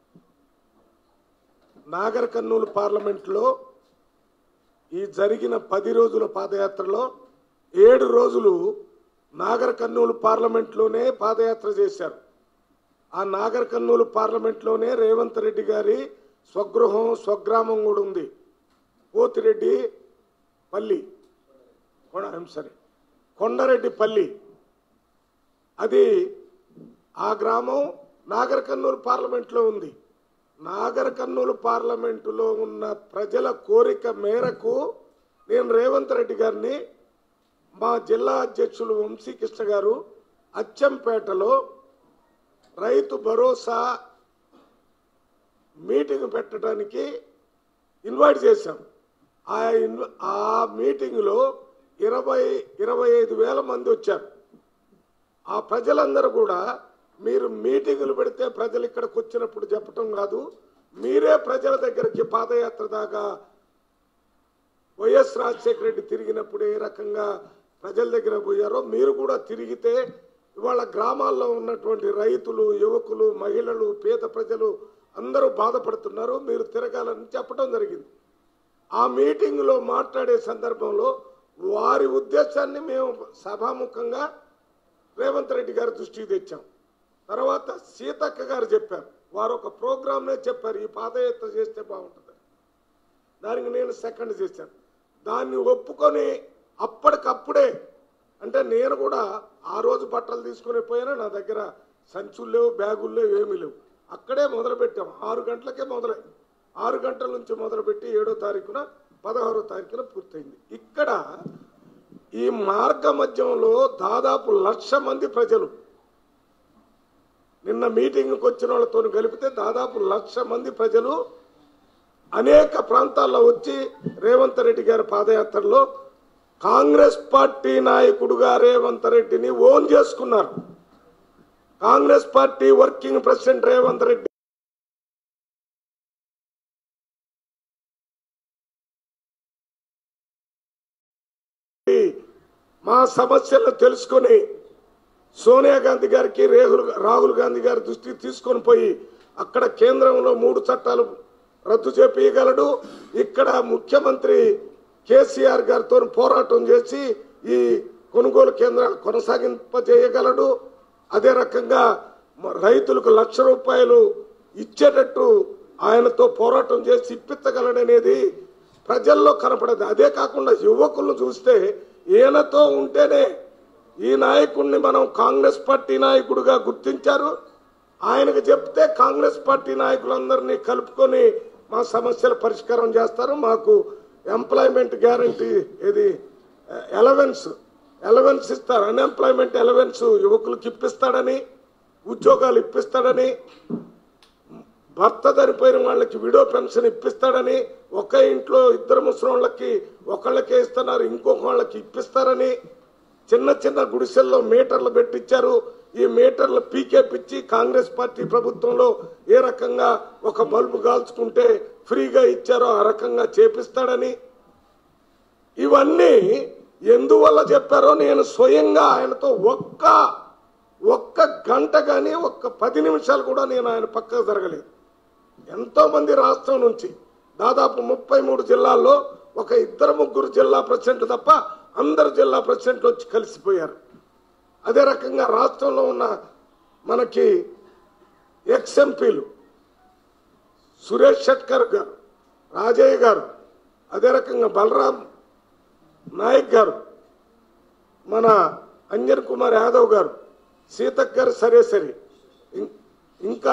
నాగర్ కర్నూలు పార్లమెంట్లో ఈ జరిగిన పది రోజుల పాదయాత్రలో ఏడు రోజులు నాగర్ కర్నూలు పార్లమెంట్లోనే పాదయాత్ర చేశారు ఆ నాగర్ కర్నూలు పార్లమెంట్లోనే రేవంత్ రెడ్డి గారి స్వగృహం స్వగ్రామం కూడా ఉంది పోతిరెడ్డి పల్లి కొన సరే కొండరెడ్డి పల్లి అది ఆ గ్రామం నాగర్ కర్నూలు పార్లమెంట్లో ఉంది నాగర్ కర్నూలు పార్లమెంటులో ఉన్న ప్రజల కోరిక మేరకు నేను రేవంత్ రెడ్డి గారిని మా జిల్లా అధ్యక్షులు వంశీకృష్ణ గారు అచ్చంపేటలో రైతు భరోసా మీటింగ్ పెట్టడానికి ఇన్వైట్ చేశాం ఆ ఇన్వ- ఆ మీటింగ్లో ఇరవై ఇరవై ఐదు వేల మంది వచ్చారు ఆ ప్రజలందరూ కూడా మీరు మీటింగులు పెడితే ప్రజలు ఇక్కడికి వచ్చినప్పుడు చెప్పటం కాదు మీరే ప్రజల దగ్గరికి పాదయాత్ర దాకా వైఎస్ రాజశేఖర రెడ్డి తిరిగినప్పుడు ఏ రకంగా ప్రజల దగ్గర పోయారో మీరు కూడా తిరిగితే ఇవాళ గ్రామాల్లో ఉన్నటువంటి రైతులు యువకులు మహిళలు పేద ప్రజలు అందరూ బాధపడుతున్నారు మీరు తిరగాలని చెప్పడం జరిగింది ఆ మీటింగ్లో మాట్లాడే సందర్భంలో వారి ఉద్దేశాన్ని మేము సభాముఖంగా రేవంత్ రెడ్డి గారి దృష్టికి తెచ్చాం తర్వాత సీతక్క గారు చెప్పారు వారు ఒక ప్రోగ్రామ్నే చెప్పారు ఈ పాదయాత్ర చేస్తే బాగుంటుంది దానికి నేను సెకండ్ చేశాను దాన్ని ఒప్పుకొని అప్పటికప్పుడే అంటే నేను కూడా ఆ రోజు బట్టలు తీసుకుని పోయినా నా దగ్గర సంచులు లేవు బ్యాగులు లేవు ఏమీ లేవు అక్కడే మొదలుపెట్టాం ఆరు గంటలకే మొదలైంది ఆరు గంటల నుంచి మొదలుపెట్టి ఏడో తారీఖున పదహారో తారీఖున పూర్తయింది ఇక్కడ ఈ మార్గ మధ్యంలో దాదాపు లక్ష మంది ప్రజలు నిన్న మీటింగ్కి వచ్చిన వాళ్ళతో కలిపితే దాదాపు లక్ష మంది ప్రజలు అనేక ప్రాంతాల్లో వచ్చి రేవంత్ రెడ్డి గారి పాదయాత్రలో కాంగ్రెస్ పార్టీ నాయకుడుగా రేవంత్ రెడ్డిని ఓన్ చేసుకున్నారు Congress party working president Revanth Reddy మా సమస్యలను తెలుసుకొని సోనియా గాంధీ గారికి రేహుల్ రాహుల్ గాంధీ గారి దృష్టికి తీసుకొని పోయి అక్కడ కేంద్రంలో మూడు చట్టాలు రద్దు చేపించగలడు ఇక్కడ ముఖ్యమంత్రి కేసీఆర్ గారితో పోరాటం చేసి ఈ కొనుగోలు కేంద్రాలు కొనసాగింపజేయగలడు అదే రకంగా మ- రైతులకు లక్ష రూపాయలు ఇచ్చేటట్టు ఆయనతో పోరాటం చేసి ఇప్పించగలడనేది ప్రజల్లో కనపడదు అదే కాకుండా యువకులను చూస్తే ఈయనతో ఉంటేనే ఈ నాయకుడిని మనం కాంగ్రెస్ పార్టీ నాయకుడిగా గుర్తించారు ఆయనకు చెప్తే కాంగ్రెస్ పార్టీ నాయకులందరినీ కలుపుకొని మా సమస్యల పరిష్కారం చేస్తారు మాకు ఎంప్లాయ్మెంట్ గ్యారంటీ ఇది ఎలవెన్స్ ఎలవెన్స్ ఇస్తారు అన్ఎంప్లాయ్మెంట్ ఎలవెన్స్ యువకులకు ఇప్పిస్తాడని ఉద్యోగాలు ఇప్పిస్తాడని భర్త చనిపోయిన వాళ్ళకి విడో పెన్షన్ ఇప్పిస్తాడని ఒక ఇంట్లో ఇద్దరు ముసలోళ్ళకి ఒకళ్ళకే ఇస్తున్నారు ఇంకొక వాళ్ళకి ఇప్పిస్తారని చిన్న చిన్న గుడిసెల్లో మీటర్లు పెట్టించారు ఈ మీటర్లు పీకేపిచ్చి కాంగ్రెస్ పార్టీ ప్రభుత్వంలో ఏ రకంగా ఒక బల్బు కాల్చుకుంటే ఫ్రీగా ఇచ్చారో ఆ రకంగా చేపిస్తాడని ఇవన్నీ ఎందువల్ల చెప్పారో నేను స్వయంగా ఆయనతో ఒక్క ఒక్క గంట కానీ ఒక్క పది నిమిషాలు కూడా నేను ఆయన పక్కకు జరగలేదు ఎంతో మంది రాష్ట్రం నుంచి దాదాపు ముప్పై మూడు జిల్లాల్లో ఒక ఇద్దరు ముగ్గురు జిల్లా ప్రెసిడెంట్ తప్ప అందరు జిల్లా ప్రెసిడెంట్లు వచ్చి కలిసిపోయారు అదే రకంగా రాష్ట్రంలో ఉన్న మనకి ఎక్స్ ఎంపీలు సురేష్ షట్కర్ గారు రాజయ్య గారు అదే రకంగా బలరాం నాయక్ గారు మన అంజన్ కుమార్ యాదవ్ గారు సీతక్ గారు సరే సరే ఇం- ఇంకా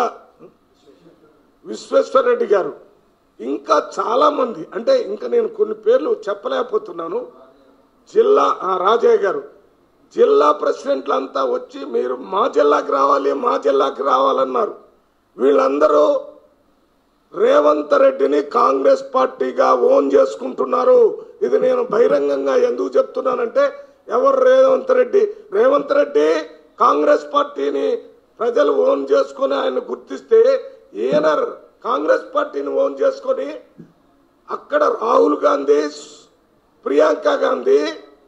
విశ్వేశ్వరరెడ్డి గారు ఇంకా చాలా మంది అంటే ఇంకా నేను కొన్ని పేర్లు చెప్పలేకపోతున్నాను జిల్లా ఆ, రాజయ్య గారు జిల్లా ప్రెసిడెంట్లు అంతా వచ్చి మీరు మా జిల్లాకి రావాలి మా జిల్లాకి రావాలన్నారు వీళ్ళందరూ రేవంత్ రెడ్డిని కాంగ్రెస్ పార్టీగా ఓన్ చేసుకుంటున్నారు ఇది నేను బహిరంగంగా ఎందుకు చెప్తున్నానంటే ఎవరు రేవంత్ రెడ్డి రేవంత్ రెడ్డి కాంగ్రెస్ పార్టీని ప్రజలు ఓన్ చేసుకొని ఆయన గుర్తిస్తే ఈయన కాంగ్రెస్ పార్టీని ఓన్ చేసుకొని అక్కడ రాహుల్ గాంధీ ప్రియాంక గాంధీ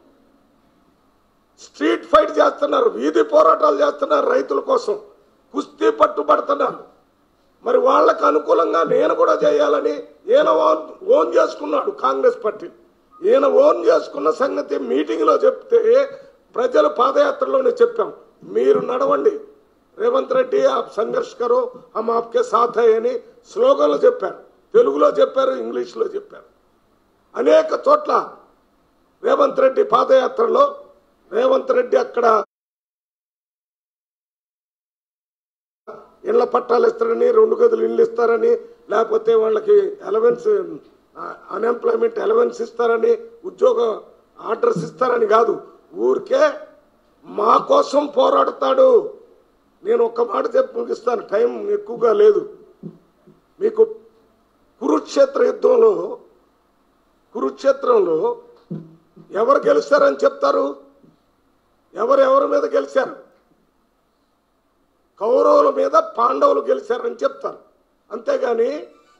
స్ట్రీట్ ఫైట్ చేస్తున్నారు వీధి పోరాటాలు చేస్తున్నారు రైతుల కోసం కుస్తీ పట్టుబడుతున్నారు మరి వాళ్ళకు అనుకూలంగా నేను కూడా చేయాలని ఈయన ఓన్ ఓన్ చేసుకున్నాడు కాంగ్రెస్ పార్టీ ఈయన ఓన్ చేసుకున్న సంగతి మీటింగ్లో చెప్తే ప్రజలు పాదయాత్రలోనే చెప్పాం మీరు నడవండి రేవంత్ రెడ్డి ఆ సంఘర్ష్ కరో హమ్ ఆప్కే సాథ్ హై అని స్లోగన్లు చెప్పారు తెలుగులో చెప్పారు ఇంగ్లీష్లో చెప్పారు అనేక చోట్ల రేవంత్ రెడ్డి పాదయాత్రలో రేవంత్ రెడ్డి అక్కడ ఇళ్ల పట్టాలు ఇస్తారని రెండు గదులు ఇల్లు ఇస్తారని లేకపోతే వాళ్ళకి అలవెన్స్ అన్ఎంప్లాయ్మెంట్ అలవెన్స్ ఇస్తారని ఉద్యోగ ఆర్డర్స్ ఇస్తారని కాదు ఊరికే మా కోసం పోరాడతాడు నేను ఒక్క మాట చెప్పి ముగిస్తాను టైం ఎక్కువగా లేదు మీకు కురుక్షేత్ర యుద్ధంలో కురుక్షేత్రంలో ఎవరు గెలుస్తారని చెప్తారు ఎవరు ఎవరి మీద గెలిచారు కౌరవుల మీద పాండవులు గెలిచారని చెప్తారు అంతేగాని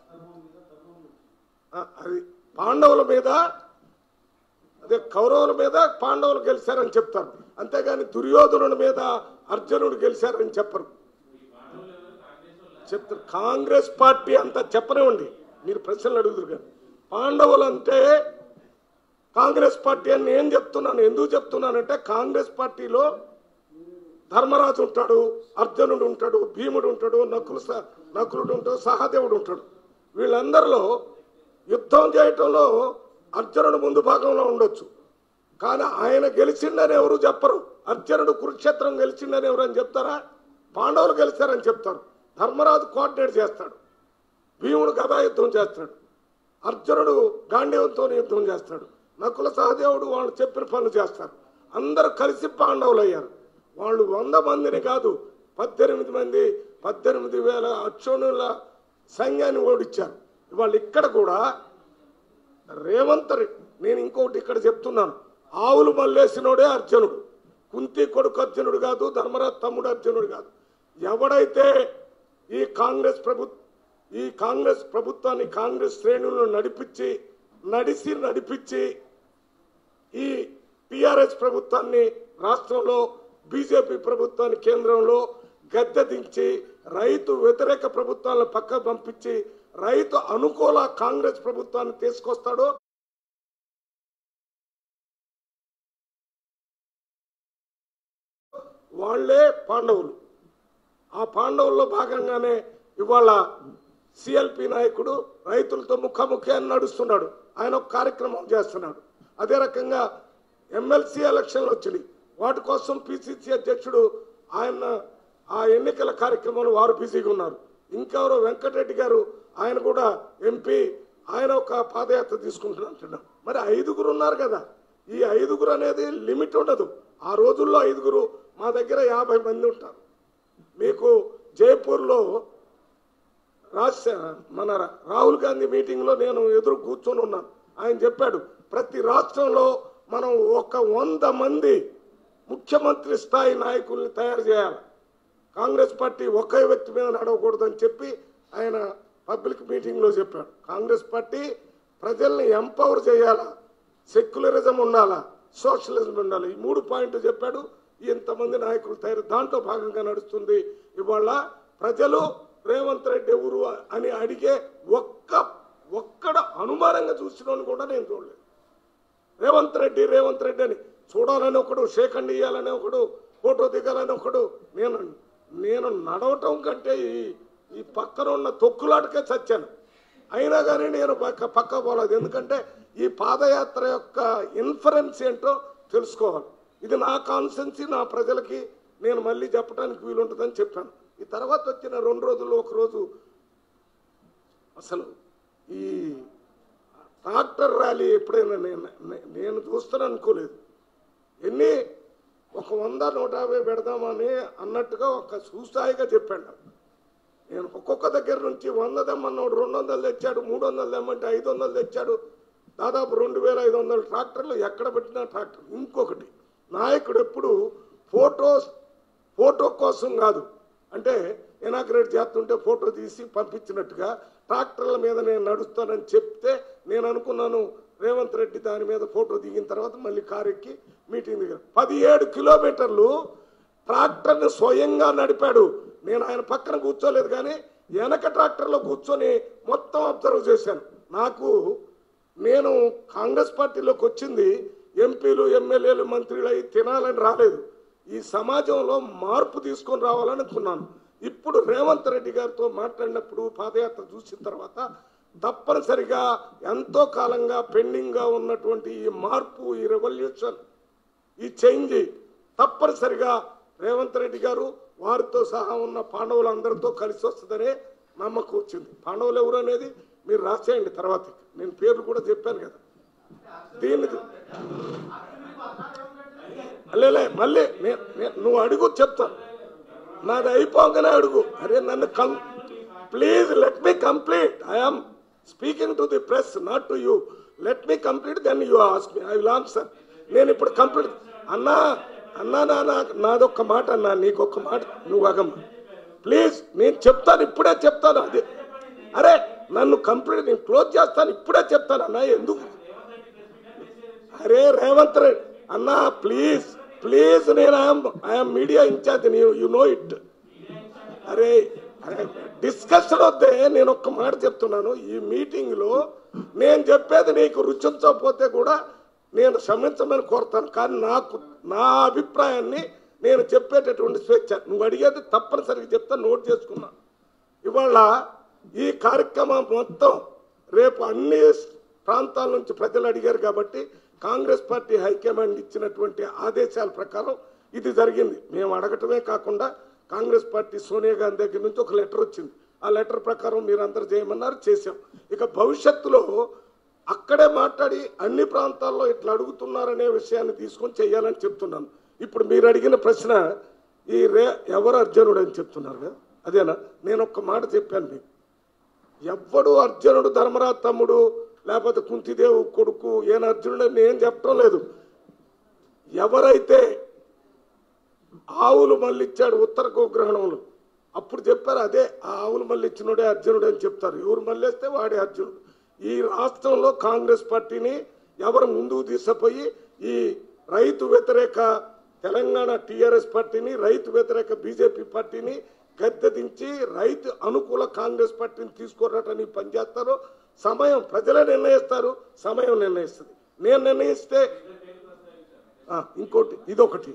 ఆ, అది పాండవుల మీద అదే కౌరవుల మీద పాండవులు గెలిచారని చెప్తారు అంతేగాని దుర్యోధనుడి మీద అర్జునుడు గెలిచారని చెప్పరు చెప్తారు కాంగ్రెస్ పార్టీ అంతా చెప్పనివ్వండి మీరు ప్రశ్నలు అడుగుతారు కానీ పాండవులు అంటే కాంగ్రెస్ పార్టీ అని నేను చెప్తున్నాను ఎందుకు చెప్తున్నానంటే కాంగ్రెస్ పార్టీలో ధర్మరాజు ఉంటాడు అర్జునుడు ఉంటాడు భీముడు ఉంటాడు నకులు స- నకులుడు ఉంటాడు సహదేవుడు ఉంటాడు వీళ్ళందరిలో యుద్ధం చేయటంలో అర్జునుడు ముందు భాగంలో ఉండొచ్చు కానీ ఆయన గెలిచిండని ఎవరు చెప్పరు అర్జునుడు కురుక్షేత్రం గెలిచిండని ఎవరు అని చెప్తారా పాండవులు గెలిచారని చెప్తారు ధర్మరాజు కోఆర్డినేట్ చేస్తాడు భీముడు గదా యుద్ధం చేస్తాడు అర్జునుడు గాంధీవంతో యుద్ధం చేస్తాడు నకుల సహదేవుడు వాళ్ళు చెప్పిన పనులు చేస్తారు అందరూ కలిసి పాండవులు అయ్యారు వాళ్ళు వంద మందిని కాదు పద్దెనిమిది మంది పద్దెనిమిది వేల అక్షోణుల సైన్యాన్ని ఓడించారు వాళ్ళు ఇక్కడ కూడా రేవంత్ రెడ్డి నేను ఇంకొకటి ఇక్కడ చెప్తున్నాను ఆవులు మల్లేసినోడే అర్జునుడు కుంతి కొడుకు అర్జునుడు కాదు ధర్మరాజ్ తమ్ముడు అర్జునుడు కాదు ఎవడైతే ఈ కాంగ్రెస్ ప్రభు ఈ కాంగ్రెస్ ప్రభుత్వాన్ని కాంగ్రెస్ శ్రేణులను నడిపించి నడిసి నడిపించి ఈ టిఆర్ఎస్ ప్రభుత్వాన్ని రాష్ట్రంలో బీజేపీ ప్రభుత్వాన్ని కేంద్రంలో గద్దె దించి రైతు వ్యతిరేక ప్రభుత్వాలను పక్క పంపించి రైతు అనుకూల కాంగ్రెస్ ప్రభుత్వాన్ని తీసుకొస్తాడో వాళ్ళే పాండవులు ఆ పాండవుల్లో భాగంగానే ఇవాళ సిఎల్పి నాయకుడు రైతులతో ముఖాముఖి అని నడుస్తున్నాడు ఆయన ఒక కార్యక్రమం చేస్తున్నాడు అదే రకంగా ఎమ్మెల్సీ ఎలక్షన్లు వచ్చినాయి వాటి కోసం పిసిసి అధ్యక్షుడు ఆయన ఆ ఎన్నికల కార్యక్రమంలో వారు బిజీగా ఉన్నారు ఇంకెవరో వెంకటరెడ్డి గారు ఆయన కూడా ఎంపీ ఆయన ఒక పాదయాత్ర తీసుకుంటున్నట్టున్నాం మరి ఐదుగురు ఉన్నారు కదా ఈ ఐదుగురు అనేది లిమిట్ ఉండదు ఆ రోజుల్లో ఐదుగురు మా దగ్గర యాభై మంది ఉంటారు మీకు జైపూర్లో రాజశే మన రాహుల్ గాంధీ మీటింగ్లో నేను ఎదురు కూర్చొని ఉన్నాను ఆయన చెప్పాడు ప్రతి రాష్ట్రంలో మనం ఒక వంద మంది ముఖ్యమంత్రి స్థాయి నాయకుల్ని తయారు చేయాలి కాంగ్రెస్ పార్టీ ఒకే వ్యక్తి మీద నడవకూడదని చెప్పి ఆయన పబ్లిక్ మీటింగ్లో చెప్పాడు కాంగ్రెస్ పార్టీ ప్రజల్ని ఎంపవర్ చేయాలా సెక్యులరిజం ఉండాలా సోషలిజం ఉండాలి ఈ మూడు పాయింట్లు చెప్పాడు ఇంతమంది నాయకులు తయారు దాంట్లో భాగంగా నడుస్తుంది ఇవాళ ప్రజలు రేవంత్ రెడ్డి ఎవరు అని అడిగే ఒక్క ఒక్కడ అనుమానంగా చూసిన కూడా నేను చూడలేదు రేవంత్ రెడ్డి రేవంత్ రెడ్డి అని చూడాలని ఒకడు షేక్ అండ్ ఇయ్యాలని ఒకడు ఫోటో దిగాలని ఒకడు నేను నేను నడవటం కంటే ఈ ఈ పక్కన ఉన్న తొక్కులాటకే చచ్చాను అయినా కానీ నేను పక్క పక్క పోలేదు ఎందుకంటే ఈ పాదయాత్ర యొక్క ఇన్ఫరెన్స్ ఏంటో తెలుసుకోవాలి ఇది నా కాన్సెన్సీ నా ప్రజలకి నేను మళ్ళీ చెప్పడానికి వీలుంటుందని చెప్పాను ఈ తర్వాత వచ్చిన రెండు రోజుల్లో ఒక రోజు అసలు ఈ ట్రాక్టర్ ర్యాలీ ఎప్పుడైనా నేను నే- నేను చూస్తాను అనుకోలేదు ఎన్ని ఒక వంద నూట యాభై పెడదామని అన్నట్టుగా ఒక సూసాయిగా చెప్పాడు నాకు. నేను ఒక్కొక్క దగ్గర నుంచి వంద తెమ్మన్నాడు రెండు వందలు తెచ్చాడు మూడు వందలు తెమ్మంటే ఐదు వందలు తెచ్చాడు దాదాపు రెండు వేల ఐదు వందల ట్రాక్టర్లు ఎక్కడ పెట్టినా ట్రాక్టర్ ఇంకొకటి నాయకుడు ఎప్పుడు ఫోటో ఫోటో కోసం కాదు అంటే ఇనాగ్రేట్ చేస్తుంటే ఫోటో తీసి పంపించినట్టుగా ట్రాక్టర్ల మీద నేను నడుస్తానని చెప్తే నేను అనుకున్నాను రేవంత్ రెడ్డి దాని మీద ఫోటో దిగిన తర్వాత మళ్ళీ కారు ఎక్కి మీటింగ్ దిగారు పదిహేడు కిలోమీటర్లు ట్రాక్టర్ని స్వయంగా నడిపాడు నేను ఆయన పక్కన కూర్చోలేదు కానీ వెనక ట్రాక్టర్లో కూర్చొని మొత్తం అబ్జర్వ్ చేశాను నాకు నేను కాంగ్రెస్ పార్టీలోకి వచ్చింది ఎంపీలు ఎమ్మెల్యేలు మంత్రులు అయి తినాలని రాలేదు ఈ సమాజంలో మార్పు తీసుకొని రావాలని అనుకున్నాను ఇప్పుడు రేవంత్ రెడ్డి గారితో మాట్లాడినప్పుడు పాదయాత్ర చూసిన తర్వాత తప్పనిసరిగా ఎంతో కాలంగా పెండింగ్గా ఉన్నటువంటి ఈ మార్పు ఈ రెవల్యూషన్ ఈ చేంజ్ తప్పనిసరిగా రేవంత్ రెడ్డి గారు వారితో సహా ఉన్న పాండవులందరితో కలిసి వస్తుందనే నమ్మకం వచ్చింది పాండవులు ఎవరు అనేది మీరు రాసేయండి తర్వాత నేను పేర్లు కూడా చెప్పాను కదా దీన్ని లేలే మళ్ళీ నే- నే- నువ్వు అడుగు చెప్తాను నాది అయిపోగానే అడుగు అరే నన్ను come please let me complete I'm speaking to the press not to you let me complete then you ask me I will answer నేను ఇప్పుడు కంప్లీట్ అన్నా అన్నా నా నా- నాదొక్క మాట అన్నా నీకొక్క మాట నువ్వు అగమ్మ ప్లీజ్ నేను చెప్తాను ఇప్పుడే చెప్తాను అదే అరే నన్ను కంప్లీట్ నేను క్లోజ్ చేస్తాను ఇప్పుడే చెప్తాను అన్నా ఎందుకు అరే రేవంత్ రెడ్డి అన్నా ప్లీజ్ ప్లీజ్ నేను I'm media in-charge you know it అరే అరే డిస్కషన్ వద్దే నేను ఒక్క మాట చెప్తున్నాను ఈ మీటింగ్ లో నేను చెప్పేది నీకు రుచించకపోతే కూడా నేను క్షమించమని కోరుతాను కానీ నాకు నా అభిప్రాయాన్ని నేను చెప్పేటటువంటి స్వేచ్ఛ నువ్వు అడిగేది తప్పనిసరిగా చెప్తా నోట్ చేసుకున్నా ఇవాళ ఈ కార్యక్రమం మొత్తం రేపు అన్ని ప్రాంతాల నుంచి ప్రజలు అడిగారు కాబట్టి కాంగ్రెస్ పార్టీ హైకమాండ్ ఇచ్చినటువంటి ఆదేశాల ప్రకారం ఇది జరిగింది మేము అడగటమే కాకుండా కాంగ్రెస్ పార్టీ సోనియా గాంధీ దగ్గర నుంచి ఒక లెటర్ వచ్చింది ఆ లెటర్ ప్రకారం మీరు అందరు చేయమన్నారు చేశాం ఇక భవిష్యత్తులో అక్కడే మాట్లాడి అన్ని ప్రాంతాల్లో ఇట్లా అడుగుతున్నారనే విషయాన్ని తీసుకొని చేయాలని చెప్తున్నాను ఇప్పుడు మీరు అడిగిన ప్రశ్న ఈ రే ఎవరు అర్జునుడు అని చెప్తున్నారు కదా అదేనా నేను ఒక్క మాట చెప్పాను మీకు ఎవ్వడు అర్జునుడు ధర్మరాజు తమ్ముడు లేకపోతే కుంతిదేవు కొడుకు ఏన అర్జునుడు అని నేను చెప్పడం లేదు ఎవరైతే ఆవులు మళ్ళిచ్చాడు ఉత్తర గోగ్రహణంలో అప్పుడు చెప్పారు అదే ఆ ఆవులు మళ్ళిచ్చినోడే అర్జునుడు అని చెప్తారు ఎవరు మళ్ళేస్తే వాడే అర్జునుడు ఈ రాష్ట్రంలో కాంగ్రెస్ పార్టీని ఎవరు ముందుకు తీసుకుపోయి ఈ రైతు వ్యతిరేక తెలంగాణ టీఆర్ఎస్ పార్టీని రైతు వ్యతిరేక బీజేపీ పార్టీని గద్దెదించి రైతు అనుకూల కాంగ్రెస్ పార్టీని తీసుకురావటానికి పనిచేస్తారో సమయం ప్రజలే నిర్ణయిస్తారు సమయం నిర్ణయిస్తుంది నేను నిర్ణయిస్తే ఆ, ఇంకోటి ఇదొకటి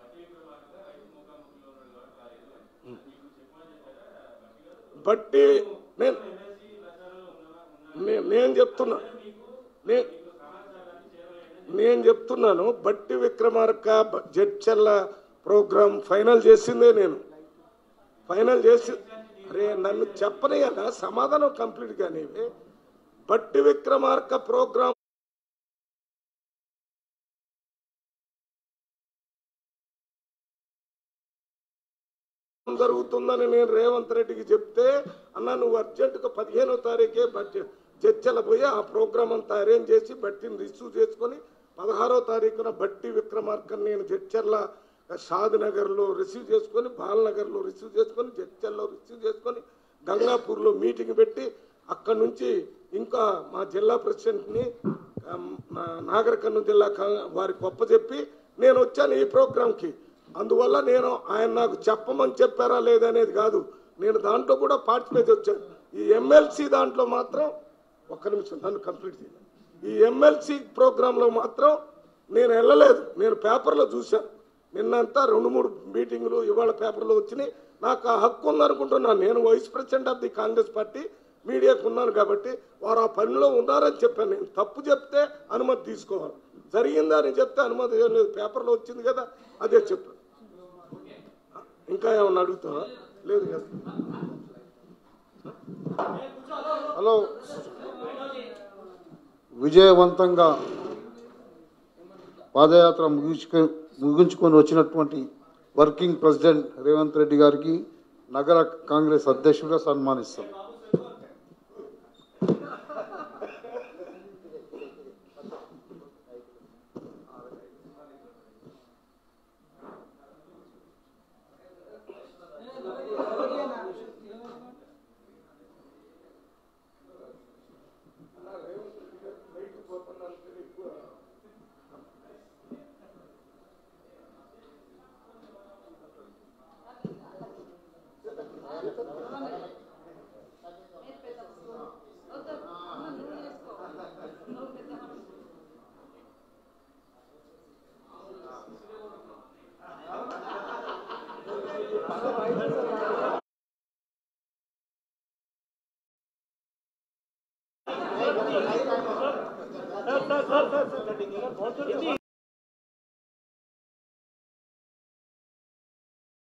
బట్టి నేను నే- నేను చెప్తున్నా నే- నేను చెప్తున్నాను బట్టి విక్రమార్క బ- జడ్చల్ల ప్రోగ్రామ్ ఫైనల్ చేసిందే నేను ఫైనల్ చేసి అరే నన్ను చెప్పనయ్యా సమాధానం కంప్లీట్ గానేవి బట్టి విక్రమార్క ప్రోగ్రామ్ జరుగుతుందని నేను రేవంత్ రెడ్డికి చెప్తే అన్న నువ్వు అర్జెంటుగా పదిహేనో తారీఖే బడ్జెట్ చర్చల పోయి ఆ ప్రోగ్రామ్ అంతా అరేంజ్ చేసి బట్టిని రిసీవ్ చేసుకొని పదహారో తారీఖున బట్టి విక్రమార్కన్ నేను జడ్చర్ల షాద్ నగర్లో రిసీవ్ చేసుకొని బాలనగర్లో రిసీవ్ చేసుకొని జడ్చర్లో రిసీవ్ చేసుకొని గంగాపూర్లో మీటింగ్ పెట్టి అక్కడి నుంచి ఇంకా మా జిల్లా ప్రెసిడెంట్ని ఆమ్, నా- నాగర్ కర్నూలు జిల్లా కా- వారికి గొప్ప చెప్పి నేను వచ్చాను ఈ ప్రోగ్రాంకి అందువల్ల నేను ఆయన నాకు చెప్పమని చెప్పారా లేదనేది కాదు నేను దాంట్లో కూడా పార్టిసిపేట్ వచ్చాను ఈ ఎమ్మెల్సీ దాంట్లో మాత్రం ఒక్క నిమిషం నన్ను కంప్లీట్ చేయాలి ఈ ఎమ్మెల్సీ ప్రోగ్రాంలో మాత్రం నేను వెళ్ళలేదు నేను పేపర్లో చూశాను నిన్నంతా రెండు మూడు మీటింగులు ఇవాళ పేపర్లో వచ్చినాయి నాకు ఆ హక్కు ఉందనుకుంటున్నాను నేను vice president of the Congress party మీడియాకు ఉన్నాను కాబట్టి వారు ఆ పనిలో ఉన్నారని చెప్పాను నేను తప్పు చెప్తే అనుమతి తీసుకోవాలి జరిగిందా అని చెప్తే అనుమతి ఏం లేదు పేపర్లో వచ్చింది కదా అదే చెప్పాను ఇంకా ఏమన్నా అడుగుతావా లేదు కదా హలో విజయవంతంగా పాదయాత్ర ముగించుకు ముగించుకొని వచ్చినటువంటి వర్కింగ్ ప్రెసిడెంట్ రేవంత్ రెడ్డి గారికి నగర కాంగ్రెస్ అధ్యక్షుడిగా సన్మానిస్తాం సార్